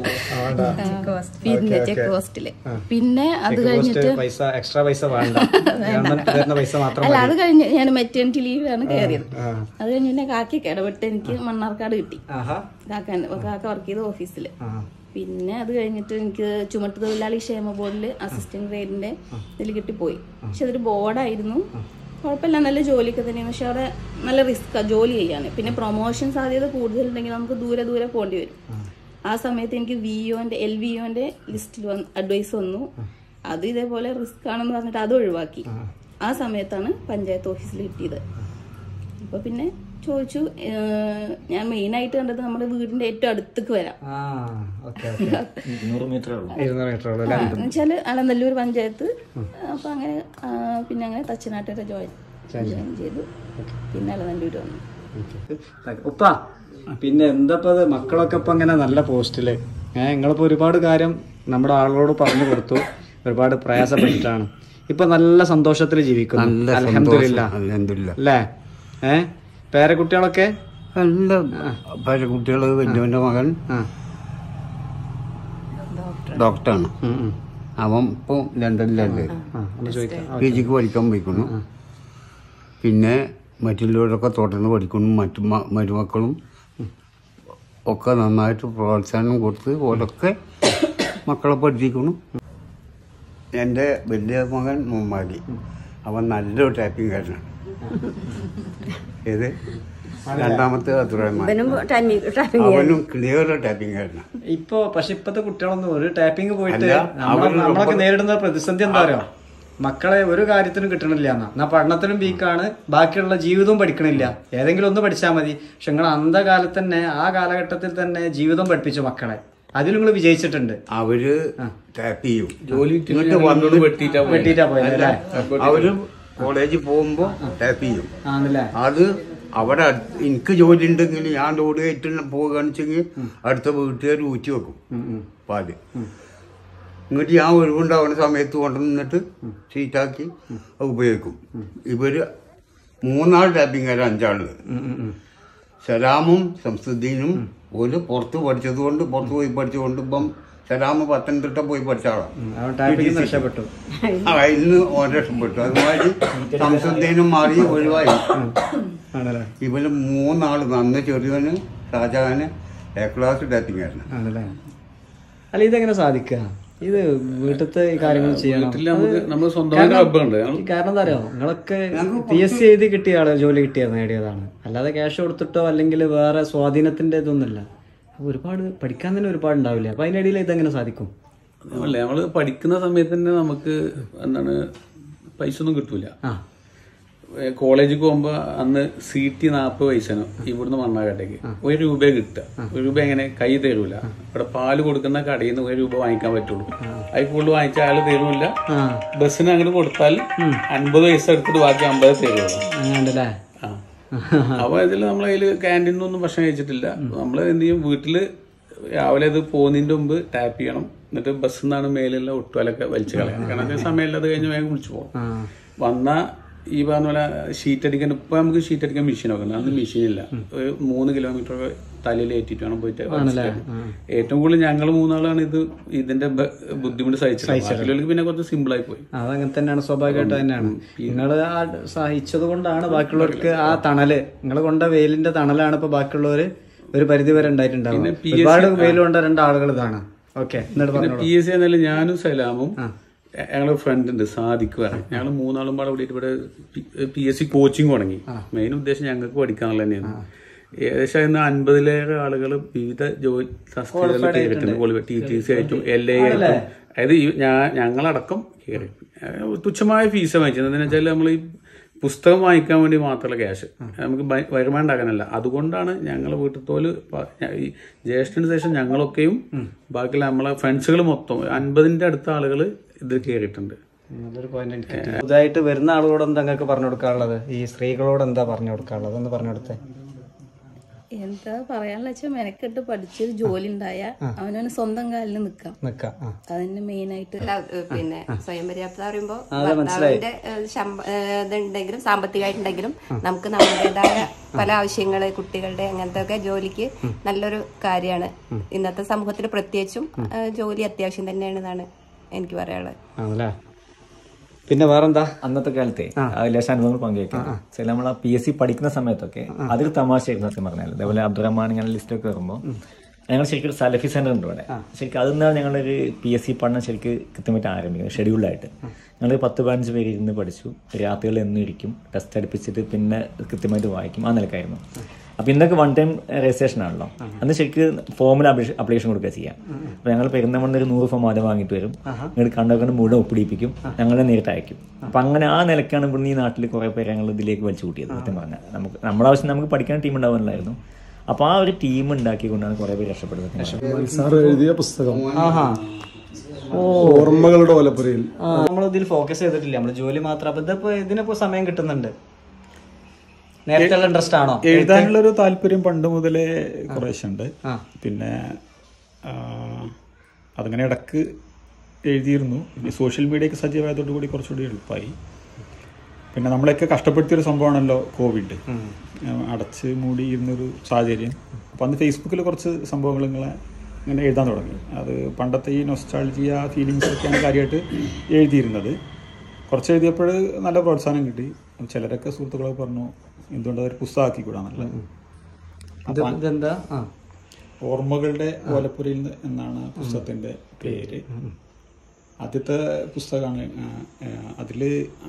[SPEAKER 7] ആ, പിന്നെ ചെക്ക് പോസ്റ്റില് പിന്നെ അത് കഴിഞ്ഞിട്ട്
[SPEAKER 1] പൈസ എക്സ്ട്രാ പൈസ വേണ്ട ഗവൺമെന്റ് തരുന്ന പൈസ മാത്രം
[SPEAKER 7] അല്ല അത് കഴിഞ്ഞ് ഞാൻ മെറ്റേണിറ്റി ലീവിലാണ് കയറിയത് അത് കഴിഞ്ഞ് പിന്നെ കാക്കയ്ക്ക് ഇടപെട്ട് എനിക്ക് മണ്ണാർക്കാട് കിട്ടി
[SPEAKER 1] ആഹാ
[SPEAKER 7] കാക്ക കാക്ക വർക്ക് ചെയ്ത ഓഫീസിൽ
[SPEAKER 1] ആ.
[SPEAKER 7] പിന്നെ അത് കഴിഞ്ഞിട്ട് എനിക്ക് ചുമട്ട് തൊഴിലാളി ക്ഷേമ ബോർഡിൽ അസിസ്റ്റന്റ് ഗ്രേഡിന്റെ ഇതിൽ കിട്ടിപ്പോയി പക്ഷെ അതൊരു ബോർഡായിരുന്നു കുഴപ്പമില്ല നല്ല ജോലിയൊക്കെ തന്നെയാണ് പക്ഷെ അവിടെ നല്ല റിസ്ക്കാണ് ജോലി ചെയ്യാൻ പിന്നെ പ്രൊമോഷൻ സാധ്യത കൂടുതലുണ്ടെങ്കിൽ നമുക്ക് ദൂരെ ദൂരെ പോകേണ്ടി വരും ആ സമയത്ത് എനിക്ക് വി ഒന്റെ എൽ വി ഒന്റെ ലിസ്റ്റിൽ വന്ന് അഡ്വൈസ് വന്നു അത് ഇതേപോലെ റിസ്ക് ആണെന്ന് പറഞ്ഞിട്ട് അത് ഒഴിവാക്കി ആ സമയത്താണ് പഞ്ചായത്ത് ഓഫീസിൽ കിട്ടിയത് അപ്പൊ പിന്നെ ചോദിച്ചു ഏഹ്, ഞാൻ മെയിൻ ആയിട്ട് കണ്ടത് നമ്മുടെ വീടിന്റെ ഏറ്റവും അടുത്തേക്ക് വരാം
[SPEAKER 1] ആ ഓക്കെ ഓക്കെ
[SPEAKER 6] ഇരുന്നൂറ് മീറ്ററേ ഉള്ളൂ
[SPEAKER 1] ഇരുന്നൂറ് മീറ്റർ ഉള്ളൂ അല്ലേ
[SPEAKER 7] എന്നുവെച്ചാല് അളനല്ലൂർ പഞ്ചായത്ത് അപ്പൊ അങ്ങനെ ആ, പിന്നെ അങ്ങനെ തച്ചനാട്ടുകാരെ ജോയിൻ ജോയിൻ ചെയ്തു പിന്നെ അളനല്ലൂർ വന്നു
[SPEAKER 1] ഉപ്പ പിന്നെ എന്താ മക്കളൊക്കെ ഇപ്പൊ ഇങ്ങനെ നല്ല പോസ്റ്റില് ഏഹ് നിങ്ങളിപ്പോ ഒരുപാട് കാര്യം നമ്മുടെ ആളുകളോട് പറഞ്ഞു കൊടുത്തു ഒരുപാട് പ്രയാസപ്പെട്ടിട്ടാണ് ഇപ്പൊ നല്ല സന്തോഷത്തിൽ ജീവിക്കുന്നു അൽഹംദുലില്ലാ അല്ലേ ഏ പേരക്കുട്ടികളൊക്കെ
[SPEAKER 9] നല്ല പേരക്കുട്ടികൾ വലിയവൻ്റെ മകൻ
[SPEAKER 1] ആ
[SPEAKER 9] ഡോക്ടറാണ്
[SPEAKER 1] ഉം, ഉം.
[SPEAKER 9] അവൻ ഇപ്പോൾ ലണ്ടനിലല്ലേ
[SPEAKER 1] ആ ഒന്ന് ചോദിക്കാം
[SPEAKER 9] പി ജിക്ക് പഠിക്കാൻ പോയിക്കുന്നു പിന്നെ മറ്റുള്ളവരൊക്കെ തുടർന്ന് പഠിക്കുന്നു മറ്റു മ- മരുമക്കളും ഒക്കെ നന്നായിട്ട് പ്രോത്സാഹനം കൊടുത്ത് ഓരൊക്കെ മക്കളെ പഠിപ്പിക്കുന്നു എൻ്റെ വലിയ മകൻ മുമ്മാലി അവൻ നല്ലൊരു ടാപ്പിംഗ് കാരനാണ് ഏത് രണ്ടാമത്തെ അബ്ദുറഹ്മാൻ അവനും ക്ലിയർ ടാപ്പിംഗ് കാരനാണ്
[SPEAKER 1] ഇപ്പൊ പക്ഷെ ഇപ്പത്തെ കുട്ടികളൊന്നും ഒരു ടാപ്പിംഗ് പോയിട്ട്
[SPEAKER 9] അല്ല,
[SPEAKER 1] നമ്മള്
[SPEAKER 9] അവര്
[SPEAKER 1] നമ്മളൊക്കെ
[SPEAKER 9] റബ്ബർ-
[SPEAKER 1] നേരിടുന്ന പ്രതിസന്ധി എന്താ അറിയോ മക്കളെ ഒരു കാര്യത്തിനും കിട്ടണില്ല എന്നാ എന്നാ പഠനത്തിനും വീക്കാണ് ബാക്കിയുള്ള ജീവിതവും പഠിക്കണില്ല ഏതെങ്കിലും ഒന്ന് പഠിച്ചാൽ മതി പക്ഷെ നിങ്ങൾ അന്ധകാലത്ത് തന്നെ ആ കാലഘട്ടത്തിൽ തന്നെ ജീവിതം പഠിപ്പിച്ചു മക്കളെ അതിൽ നിങ്ങൾ വിജയിച്ചിട്ടുണ്ട്
[SPEAKER 9] അവര് ടാപ്പ് ചെയ്യും
[SPEAKER 2] ജോലി
[SPEAKER 9] ഇങ്ങോട്ട് വന്നത്
[SPEAKER 2] വെട്ടിയിട്ടാ പോയത്.
[SPEAKER 1] വെട്ടിയിട്ടാ പോയത് അല്ലേ
[SPEAKER 9] അവര് കോളേജിൽ പോകുമ്പോ ടാപ്പ് ചെയ്യും
[SPEAKER 1] ആണല്ലേ
[SPEAKER 9] അത് അവിടെ അടുത്ത് എനിക്ക് ജോലി ഉണ്ടെങ്കിൽ ഞാൻ ലോഡ് കയറ്റി പോകുകയാണെന്ന് വെച്ചെങ്കിൽ അടുത്ത വീട്ടുകാർ ഊറ്റി വെക്കും പാല് എന്നിട്ട് ഞാൻ ഒഴിവുണ്ടാവുന്ന സമയത്ത് കൊണ്ടുവന്നിട്ട് ചീറ്റാക്കി അത് ഉപയോഗിക്കും ഇവര് മൂന്നാൾ ടാപ്പിംഗുകാർ അഞ്ചാള് സലാമും സംസുദ്ദീനും ഒരു പുറത്ത് പഠിച്ചത് കൊണ്ട് പുറത്ത് പോയി പഠിച്ചുകൊണ്ട് ഇപ്പം സലാമ് പത്തനംതിട്ട പോയി പഠിച്ച ആളാണ്
[SPEAKER 1] ടാപ്പിംഗ് രക്ഷപ്പെട്ടു
[SPEAKER 9] ആ ഇന്ന് ഓൻ രക്ഷപ്പെട്ടു അതുമാതിരി സംസുദ്ദീനും മാറി ഒഴിവായി
[SPEAKER 1] ആണല്ലേ
[SPEAKER 9] ഇവര് മൂന്നാള് നന്ന് ചെറിയവന് ഷാജഹാന് എ ക്ലാസ് ടാപ്പിംഗായിരുന്നു
[SPEAKER 1] ആണല്ലേ അല്ല ഇതെങ്ങനെ സാധിക്കുക ഇത് വീട്ടിലത്തെ ഈ കാര്യങ്ങൾ ചെയ്യണം
[SPEAKER 2] വീട്ടിൽ നമുക്ക്
[SPEAKER 1] അത്
[SPEAKER 2] നമ്മൾ സ്വന്തമായിട്ട്
[SPEAKER 1] കാരണം-
[SPEAKER 2] റബ്ബുണ്ട്
[SPEAKER 1] ഈ കാരണം എന്താ അറിയോ നിങ്ങളൊക്കെ പി എസ് സി എഴുതി കിട്ടിയ ആള് ജോലി കിട്ടിയത് നേടിയതാണ് അല്ലാതെ ക്യാഷ് കൊടുത്തിട്ടോ അല്ലെങ്കിൽ വേറെ സ്വാധീനത്തിന്റെ ഇതൊന്നുമില്ല അപ്പൊ ഒരുപാട് പഠിക്കാൻ തന്നെ ഒരുപാട് ഉണ്ടാവില്ല അപ്പൊ അതിനിടയിൽ ഇതെങ്ങനെ സാധിക്കും
[SPEAKER 2] അല്ലേ നമ്മള് പഠിക്കുന്ന സമയത്ത് തന്നെ നമുക്ക് എന്താണ് പൈസ ഒന്നും കിട്ടൂല
[SPEAKER 1] ആ
[SPEAKER 2] ഏ, കോളേജിൽ പോകുമ്പോ അന്ന് സി ടി നാൽപ്പത് പൈസനോ ഇവിടുന്ന് മണ്ണാകട്ടേക്ക് ഒരു രൂപ കിട്ടുക ഒരു രൂപ എങ്ങനെ കൈ തരൂല ഇവിടെ പാല് കൊടുക്കുന്ന കടയിൽ നിന്ന് ഒരു രൂപ വാങ്ങിക്കാൻ പറ്റുള്ളൂ അതിൽ കൂടുതൽ വാങ്ങിച്ച ആള് തരൂല ബസ്സിന് അങ്ങോട്ട് കൊടുത്താൽ അൻപത് പൈസ എടുത്തിട്ട് ബാക്കി അമ്പത് തരുള്ളൂ
[SPEAKER 1] അങ്ങനെയുണ്ടല്ലേ
[SPEAKER 2] ആ അപ്പൊ ഇതിൽ നമ്മൾ അതിൽ ക്യാൻറ്റീനിൽ ഒന്നും ഭക്ഷണം കഴിച്ചിട്ടില്ല നമ്മൾ എന്ത് ചെയ്യും വീട്ടില് രാവിലെ ഇത് പോകുന്നതിന്റെ മുമ്പ് ടാപ്പ് ചെയ്യണം എന്നിട്ട് ബസ്സിൽ നിന്നാണ് മേലുള്ള ഒട്ടുവലൊക്കെ വലിച്ചു കളയാം കാരണം സമയമില്ല അത് കഴിഞ്ഞ് വേഗം വിളിച്ചു പോകും വന്ന ഈ പറഞ്ഞ പോലെ ഷീറ്റ് അടിക്കാൻ ഇപ്പൊ നമുക്ക് ഷീറ്റ് അടിക്കാൻ മെഷീൻ ഒക്കെ ഉണ്ട് അന്ന് മെഷീൻ ഇല്ല ഒരു മൂന്ന് കിലോമീറ്റർ ഒക്കെ തലയിൽ ഏറ്റിട്ട് വേണം പോയിട്ട് വലിച്ചിട്ട് ഏറ്റവും കൂടുതൽ ഞങ്ങൾ മൂന്നാളാണ് ഇത് ഇതിന്റെ ബ- ബുദ്ധിമുട്ട് സഹിച്ചത് ബാക്കിയുള്ളവർക്ക് പിന്നെ കുറച്ച് സിമ്പിൾ ആയി പോയി
[SPEAKER 1] അതങ്ങനെ തന്നെയാണ് സ്വാഭാവികമായിട്ട് തന്നെയാണ് നിങ്ങൾ ആ സഹിച്ചത് കൊണ്ടാണ് ബാക്കിയുള്ളവർക്ക് ആ തണല് നിങ്ങൾ കൊണ്ട വെയിലിന്റെ തണലാണ് ഇപ്പൊ ബാക്കിയുള്ളവര് ഒരു പരിധി വരെ ഉണ്ടായിട്ടുണ്ടാവും ഒരുപാട് വെയിൽ കൊണ്ട രണ്ടാളുകൾ ഇതാണ് ഓക്കെ എന്നിട്ട്
[SPEAKER 2] പിന്നെ
[SPEAKER 1] പറഞ്ഞോളൂ
[SPEAKER 2] പി എസ് സി എന്നാലും ഞാനും സലാമും ഞങ്ങളെ ഫ്രണ്ട് ഉണ്ട് സാദിഖ് പറയും ഞങ്ങൾ മൂന്നാളും പാടെ കൂടിയിട്ട് ഇവിടെ പി എസ് സി കോച്ചിങ് തുടങ്ങി മെയിൻ ഉദ്ദേശം ഞങ്ങൾക്ക് പഠിക്കാനുള്ള തന്നെയാണ് ഏകദേശം ഇന്ന് അൻപതിലേറെ ആളുകൾ വിവിധ ജോലി തസ്തികകളിൽ കയറിയിട്ടുണ്ട് ടി ടി സി ആയിട്ടും എൽ എ ആയിട്ടും അതായത് ഈ ഞാ- ഞങ്ങളടക്കം കയറി ഏഹ് തുച്ഛമായ ഫീസ് വാങ്ങിച്ചത് എന്താണെന്ന് വെച്ചാൽ നമ്മൾ ഈ പുസ്തകം വാങ്ങിക്കാൻ വേണ്ടി മാത്രമുള്ള ക്യാഷ് നമുക്ക് ബ- വരുമാനം ഉണ്ടാക്കാനല്ല അതുകൊണ്ടാണ് ഞങ്ങളെ വീട്ടിൽ തോല് പ- ഞ- ഈ ജ്യേഷ്ഠന് ശേഷം ഞങ്ങളൊക്കെയും ബാക്കിയുള്ള നമ്മളെ ഫ്രണ്ട്സുകൾ മൊത്തം അൻപതിന്റെ അടുത്ത ആളുകൾ ഇതിൽ കയറിയിട്ടുണ്ട്
[SPEAKER 1] നല്ലൊരു പോയിന്റ് എനിക്ക് കിട്ടി. പുതുതായിട്ട് വരുന്ന ആളുകളോട് എന്താ നിങ്ങൾക്ക് പറഞ്ഞു കൊടുക്കാനുള്ളത് ഈ സ്ത്രീകളോട് എന്താ പറഞ്ഞു കൊടുക്കാനുള്ളത് ഒന്ന് പറഞ്ഞു കൊടുത്തേ
[SPEAKER 7] എന്താ പറയാനുള്ള വെച്ചാൽ മെനക്കെട്ട് പഠിച്ചൊരു ജോലി ഉണ്ടായ അവനവന് സ്വന്തം കാലിൽ നിൽക്കാം
[SPEAKER 1] നിക്കാം ആ
[SPEAKER 7] അതന്നെ മെയിൻ ആയിട്ട്
[SPEAKER 8] അല്ല, ഏഹ് പിന്നെ സ്വയം പര്യാപ്തത പറയുമ്പോ ഭർത്താവിന്റെ ഏഹ് ശമ്പ- ഏഹ് ഇതുണ്ടെങ്കിലും സാമ്പത്തികമായിട്ടുണ്ടെങ്കിലും നമുക്ക് നമ്മുടേതായ പല ആവശ്യങ്ങള് കുട്ടികളുടെ അങ്ങനത്തെ ഒക്കെ ജോലിക്ക് നല്ലൊരു കാര്യമാണ് ഇന്നത്തെ സമൂഹത്തിൽ പ്രത്യേകിച്ചും ഏഹ് ജോലി അത്യാവശ്യം തന്നെയാണെന്നാണ് എനിക്ക് പറയാനുള്ളത്
[SPEAKER 1] ആണല്ലേ പിന്നെ വേറെന്താ
[SPEAKER 6] അന്നത്തെ കാലത്തെ ലേശം അനുഭവങ്ങൾ പങ്കുവയ്ക്കാം ചില നമ്മൾ ആ പി എസ് സി പഠിക്കുന്ന സമയത്തൊക്കെ അതൊരു തമാശയായിരുന്നു സത്യം പറഞ്ഞാൽ അതേപോലെ അബ്ദുറഹ്മാൻ ഇങ്ങനെ ലിസ്റ്റൊക്കെ വരുമ്പോൾ ഞങ്ങൾ ശരിക്കും ഒരു സലഫി സെന്റർ ഉണ്ട് ഇവിടെ ശരിക്കും അതിൽ നിന്നാണ് ഞങ്ങളൊരു പി എസ് സി പഠനം ശരിക്കും കൃത്യമായിട്ട് ആരംഭിക്കുന്നത് ഷെഡ്യൂൾഡായിട്ട് ഞങ്ങൾ പത്ത് പതിനഞ്ച് പേര് ഇരുന്ന് പഠിച്ചു രാത്രികൾ എന്നും ഇരിക്കും ടെസ്റ്റ് അടുപ്പിച്ചിട്ട് പിന്നെ കൃത്യമായിട്ട് വായിക്കും ആ നിലക്കായിരുന്നു അപ്പോൾ ഇന്നൊക്കെ വൺ ടൈം രജിസ്ട്രേഷൻ ആണല്ലോ അന്ന് ശരിക്കും ഫോമിൽ അപ്ലിക്കേഷൻ കൊടുക്കുക ചെയ്യാം അപ്പോൾ ഞങ്ങൾ പെരുന്നമണ്ണ ഒരു നൂറ് ഫോം ആദ്യം വാങ്ങിയിട്ട് വരും ഇങ്ങോട്ട് കണ്ടൊക്കെ മുഴുവൻ ഒപ്പിടിപ്പിക്കും ഞങ്ങളെ നേരിട്ട് അയക്കും അപ്പം അങ്ങനെ ആ നിലയ്ക്കാണ് ഇവിടുന്ന് ഈ നാട്ടിൽ കുറേ പേര് ഞങ്ങൾ ഇതിലേക്ക് വലിച്ചു കൂട്ടിയത് സത്യം പറഞ്ഞാൽ നമുക്ക് നമ്മുടെ ആവശ്യം നമുക്ക് പഠിക്കാൻ ടീം ഉണ്ടാവാനുണ്ടായിരുന്നു അപ്പോൾ ആ ഒരു ടീം ഉണ്ടാക്കിക്കൊണ്ടാണ് കുറേ പേര് രക്ഷപ്പെടുന്നത്
[SPEAKER 10] സാർ എഴുതിയ പുസ്തകം
[SPEAKER 1] ആഹാ
[SPEAKER 10] ഓർമ്മകളുടെ ഓലപ്പുരയിൽ
[SPEAKER 1] നമ്മൾ ഇതിൽ ഫോക്കസ് ചെയ്തിട്ടില്ല നമ്മൾ ജോലി മാത്രം അപ്പൊ ഇതിപ്പോ ഇതിനിപ്പോ സമയം കിട്ടുന്നുണ്ട് നേരത്തെ ഇൻട്രസ്റ്റ് ആണോ
[SPEAKER 5] എഴുതാനുള്ള ഒരു താല്പര്യം പണ്ട് മുതലേ കുറേശ്ശെ ഉണ്ട്
[SPEAKER 1] ആ.
[SPEAKER 5] പിന്നെ ആ, അതങ്ങനെ ഇടക്ക് എഴുതിയിരുന്നു ഈ സോഷ്യൽ മീഡിയക്ക് സജീവമായതോടു കൂടി കുറച്ചുകൂടി എളുപ്പമായി പിന്നെ നമ്മളെയൊക്കെ കഷ്ടപ്പെടുത്തിയൊരു സംഭവമാണല്ലോ കോവിഡ് ആ, അടച്ച് മൂടി ഇരുന്നൊരു സാഹചര്യം അപ്പം അന്ന് ഫേസ്ബുക്കിൽ കുറച്ച് സംഭവങ്ങൾ ഇങ്ങനെ ഇങ്ങനെ എഴുതാൻ തുടങ്ങി അത് പണ്ടത്തെ ഈ നൊസ്റ്റാൾജിയ ഫീലിങ്സ് ഒക്കെയാണ് കാര്യമായിട്ട് എഴുതിയിരുന്നത് കുറച്ച് എഴുതിയപ്പോൾ നല്ല പ്രോത്സാഹനം കിട്ടി ചിലരൊക്കെ സുഹൃത്തുക്കളൊക്കെ പറഞ്ഞു എന്തുകൊണ്ട് അതൊരു പുസ്തകമാക്കിക്കൂടാന്നല്ല
[SPEAKER 1] ഇത് ഇതെന്താ ആ
[SPEAKER 5] ഓർമ്മകളുടെ ഓലപ്പുരയിൽ നിന്ന് എന്നാണ് പുസ്തകത്തിന്റെ പേര് ആദ്യത്തെ പുസ്തകമാണ് അതിൽ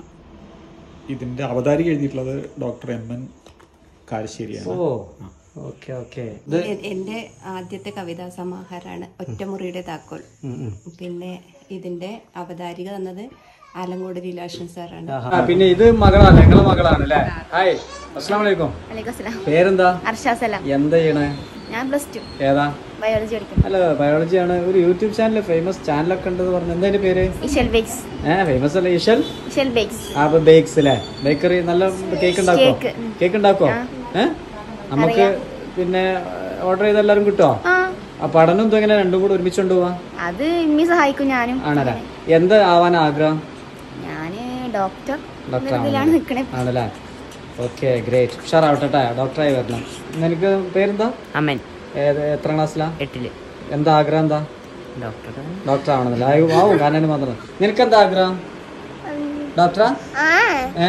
[SPEAKER 5] ഇതിന്റെ അവതാരിക എഴുതിയിട്ടുള്ളത് ഡോക്ടർ എം എൻ കാരശ്ശേരിയാണ്
[SPEAKER 1] ഓ ഓക്കെ ഓക്കെ
[SPEAKER 8] എ- എന്റെ ആദ്യത്തെ കവിതാ സമാഹാരമാണ് ഒറ്റമുറിയുടെ താക്കോൽ പിന്നെ ഇതിന്റെ അവതാരിക തന്നത് ആലങ്കോട് ലീലാഷൻ സാറാണ്
[SPEAKER 1] പിന്നെ ഇത് മകളാണ് ഞങ്ങളെ മകളാണ് അല്ലേ ഹായ് അസ്സാം വലൈക്കും പേരെന്താ
[SPEAKER 11] അർഷാസലാം
[SPEAKER 1] എന്താ ചെയ്യണേ
[SPEAKER 11] ഞാൻ പ്ലസ് ടു
[SPEAKER 1] ഏതാ
[SPEAKER 11] ബയോളജി പഠിക്കുന്നു
[SPEAKER 1] അല്ല ബയോളജി ആണ് ഒരു യൂട്യൂബ് ചാനൽ ഫേമസ് ചാനലൊക്കെ ഉണ്ടെന്ന് പറഞ്ഞു എന്താ അതിന്റെ പേര്
[SPEAKER 11] ഇഷൽ ബേക്സ്
[SPEAKER 1] ഏഹ് ഫേമസ് അല്ലേ ഇഷൽ
[SPEAKER 11] ഇഷൽ ബേക്സ്
[SPEAKER 1] ആ അപ്പൊ ബേക്സ് അല്ലേ ബേക്കറി നല്ല കേക്ക് ഉണ്ടാക്കോ
[SPEAKER 11] കേക്ക്, ഉം.
[SPEAKER 1] കേക്ക് ഉണ്ടാക്കോ ഏ നമുക്ക് പിന്നെ ഓർഡർ ചെയ്ത് എല്ലാവരും കിട്ടുമോ
[SPEAKER 11] ആ
[SPEAKER 1] ആ പഠനം ഇതും എങ്ങനെ രണ്ടും കൂടെ ഒരുമിച്ച് കൊണ്ടുപോവാ
[SPEAKER 11] അത് ഇമ്മി സഹായിക്കും ഞാനും
[SPEAKER 1] ആണല്ലേ എന്താ ആവാൻ ആഗ്രഹം
[SPEAKER 11] ഞാന് ഡോക്ടർ
[SPEAKER 1] ഡോക്ടർ
[SPEAKER 11] ഇതിലാണ് നിക്കണേ
[SPEAKER 1] ആണല്ലേ ഓക്കെ ഗ്രേറ്റ് ഉഷാറാവട്ടെ ട്ടാ. ഡോക്ടറായി വരണം നിനക്ക് പേരെന്താ
[SPEAKER 12] അമ്മൻ
[SPEAKER 1] ഏത് എത്ര ക്ലാസ്സിലാ
[SPEAKER 12] എട്ടില്
[SPEAKER 1] എന്താ ആഗ്രഹം എന്താ
[SPEAKER 12] ഡോക്ടർ
[SPEAKER 1] ഡോക്ടർ ആണെന്നല്ലേ ആയോ ആവും കാരണം മാത്രം നിനക്ക് എന്താ ആഗ്രഹം ഡോക്ടറാ ഏ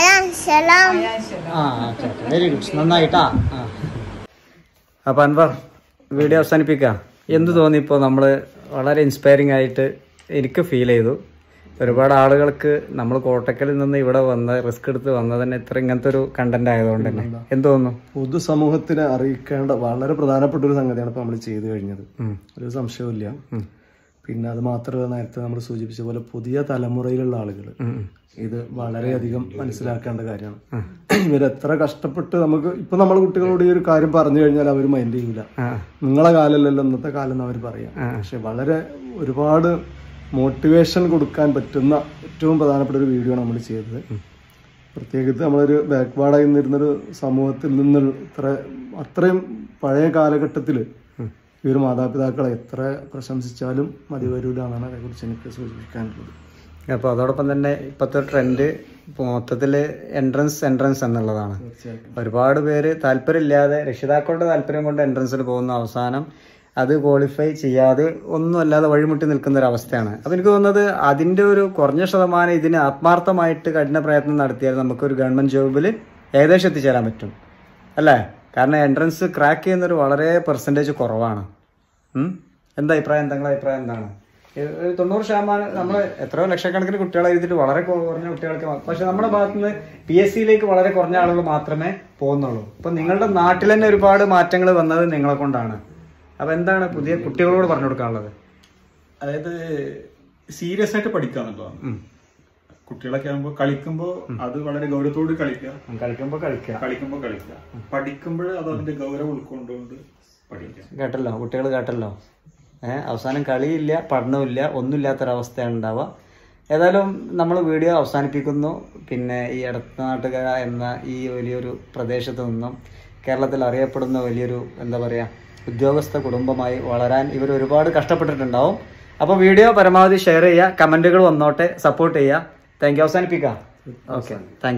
[SPEAKER 1] ആ ഓക്കെ ഓക്കെ വെരി ഗുഡ് നന്നായിട്ടാ ആ അപ്പൊ അൻവർ വീഡിയോ അവസാനിപ്പിക്കാം എന്ത് തോന്നി ഇപ്പോൾ നമ്മൾ വളരെ ഇൻസ്പയറിംഗ് ആയിട്ട് എനിക്ക് ഫീൽ ചെയ്തു ഒരുപാട് ആളുകൾക്ക് നമ്മൾ കോട്ടക്കലിൽ നിന്ന് ഇവിടെ വന്ന് റിസ്ക് എടുത്ത് വന്നത് തന്നെ ഇത്ര ഇങ്ങനത്തെ ഒരു കണ്ടന്റ് ആയതുകൊണ്ട് തന്നെ എന്ത് തോന്നുന്നു
[SPEAKER 10] പൊതുസമൂഹത്തിനെ അറിയിക്കേണ്ട വളരെ പ്രധാനപ്പെട്ട ഒരു സംഗതിയാണ് ഇപ്പൊ നമ്മൾ ചെയ്തു കഴിഞ്ഞത് ഒരു സംശയവുമില്ല പിന്നെ അത് മാത്രമല്ല നേരത്തെ നമ്മൾ സൂചിപ്പിച്ച പോലെ പുതിയ തലമുറയിലുള്ള ആളുകൾ ഇത് വളരെയധികം മനസ്സിലാക്കേണ്ട കാര്യമാണ് ഇവരെത്ര കഷ്ടപ്പെട്ട് നമുക്ക് ഇപ്പൊ നമ്മളെ കുട്ടികളോട് ഈ ഒരു കാര്യം പറഞ്ഞു കഴിഞ്ഞാൽ അവർ മൈൻഡ് ചെയ്യൂല നിങ്ങളെ കാലമല്ലല്ലോ ഇന്നത്തെ കാലം എന്ന് അവർ പറയാം പക്ഷെ വളരെ ഒരുപാട് മോട്ടിവേഷൻ കൊടുക്കാൻ പറ്റുന്ന ഏറ്റവും പ്രധാനപ്പെട്ട ഒരു വീഡിയോ ആണ് നമ്മൾ ചെയ്തത് പ്രത്യേകിച്ച് നമ്മളൊരു ബാക്ക്വാർഡായി നിന്നിരുന്നൊരു സമൂഹത്തിൽ നിന്ന് ഇത്ര അത്രയും പഴയ കാലഘട്ടത്തിൽ ഈ ഒരു മാതാപിതാക്കളെ എത്ര പ്രശംസിച്ചാലും മതി വരൂല എന്നാണ് അതേക്കുറിച്ച് എനിക്ക് സൂചിപ്പിക്കാനുള്ളത്
[SPEAKER 1] അപ്പോൾ അതോടൊപ്പം തന്നെ ഇപ്പോഴത്തെ ട്രെൻഡ് മൊത്തത്തിൽ എൻട്രൻസ് എൻട്രൻസ് എന്നുള്ളതാണ് ഒരുപാട് പേര് താല്പര്യമില്ലാതെ രക്ഷിതാക്കളുടെ താല്പര്യം കൊണ്ട് എൻട്രൻസിൽ പോകുന്ന അവസാനം അത് ക്വാളിഫൈ ചെയ്യാതെ ഒന്നും അല്ലാതെ വഴിമുട്ടി നിൽക്കുന്ന ഒരു അവസ്ഥയാണ് അപ്പോൾ എനിക്ക് തോന്നുന്നത് അതിൻ്റെ ഒരു കുറഞ്ഞ ശതമാനം ഇതിന് ആത്മാർത്ഥമായിട്ട് കഠിന പ്രയത്നം നടത്തിയാൽ നമുക്കൊരു ഗവൺമെൻറ് ജോബിൽ ഏകദേശം എത്തിച്ചേരാൻ പറ്റും അല്ലേ കാരണം എൻട്രൻസ് ക്രാക്ക് ചെയ്യുന്നൊരു വളരെ പെർസെൻറ്റേജ് കുറവാണ് ഉം? എന്താ അഭിപ്രായം നിങ്ങളുടെ അഭിപ്രായം എന്താണ് ഏ- ഒരു തൊണ്ണൂറ് ശതമാനം നമ്മൾ എത്രയോ ലക്ഷക്കണക്കിന് കുട്ടികളെ എഴുതിയിട്ട് വളരെ കൊ- കുറഞ്ഞ കുട്ടികൾക്ക് മാത്രം പക്ഷെ നമ്മുടെ ഭാഗത്ത് നിന്ന് പി എസ് സിയിലേക്ക് വളരെ കുറഞ്ഞ ആളുകൾ മാത്രമേ പോകുന്നുള്ളൂ അപ്പൊ നിങ്ങളുടെ നാട്ടിൽ തന്നെ ഒരുപാട് മാറ്റങ്ങൾ വന്നത് നിങ്ങളെ കൊണ്ടാണ് അപ്പൊ എന്താണ് പുതിയ കുട്ടികളോട് പറഞ്ഞു കൊടുക്കാനുള്ളത്
[SPEAKER 5] അതായത് സീരിയസ് ആയിട്ട് പഠിക്കുക എന്നുള്ളതാണ് കുട്ടികളൊക്കെ ആകുമ്പോൾ കളിക്കുമ്പോൾ അത് വളരെ ഗൗരവത്തോട് കളിക്കുക
[SPEAKER 1] കളിക്കുമ്പോൾ കളിക്കുക
[SPEAKER 5] കളിക്കുമ്പോൾ കളിക്കുക പഠിക്കുമ്പോൾ അത് അതിന്റെ ഗൗരവം ഉൾക്കൊണ്ടുകൊണ്ട് പഠിക്കുക
[SPEAKER 1] കേട്ടല്ലോ കുട്ടികൾ കേട്ടല്ലോ ഏഹ് അവസാനം കളിയില്ല പഠനമില്ല ഒന്നുമില്ലാത്തൊരവസ്ഥയാണ് ഉണ്ടാവുക ഏതായാലും നമ്മൾ വീഡിയോ അവസാനിപ്പിക്കുന്നു പിന്നെ ഈ എടത്തനാട്ടുകര എന്ന ഈ വലിയൊരു പ്രദേശത്ത് നിന്നും കേരളത്തിൽ അറിയപ്പെടുന്ന വലിയൊരു എന്താ പറയുക ഉദ്യോഗസ്ഥ കുടുംബമായി വളരാൻ ഇവർ ഒരുപാട് കഷ്ടപ്പെട്ടിട്ടുണ്ടാവും അപ്പോൾ വീഡിയോ പരമാവധി ഷെയർ ചെയ്യുക കമൻറ്റുകൾ വന്നോട്ടെ സപ്പോർട്ട് ചെയ്യുക താങ്ക് യു അവസാനിപ്പിക്കാം ഓക്കെ താങ്ക്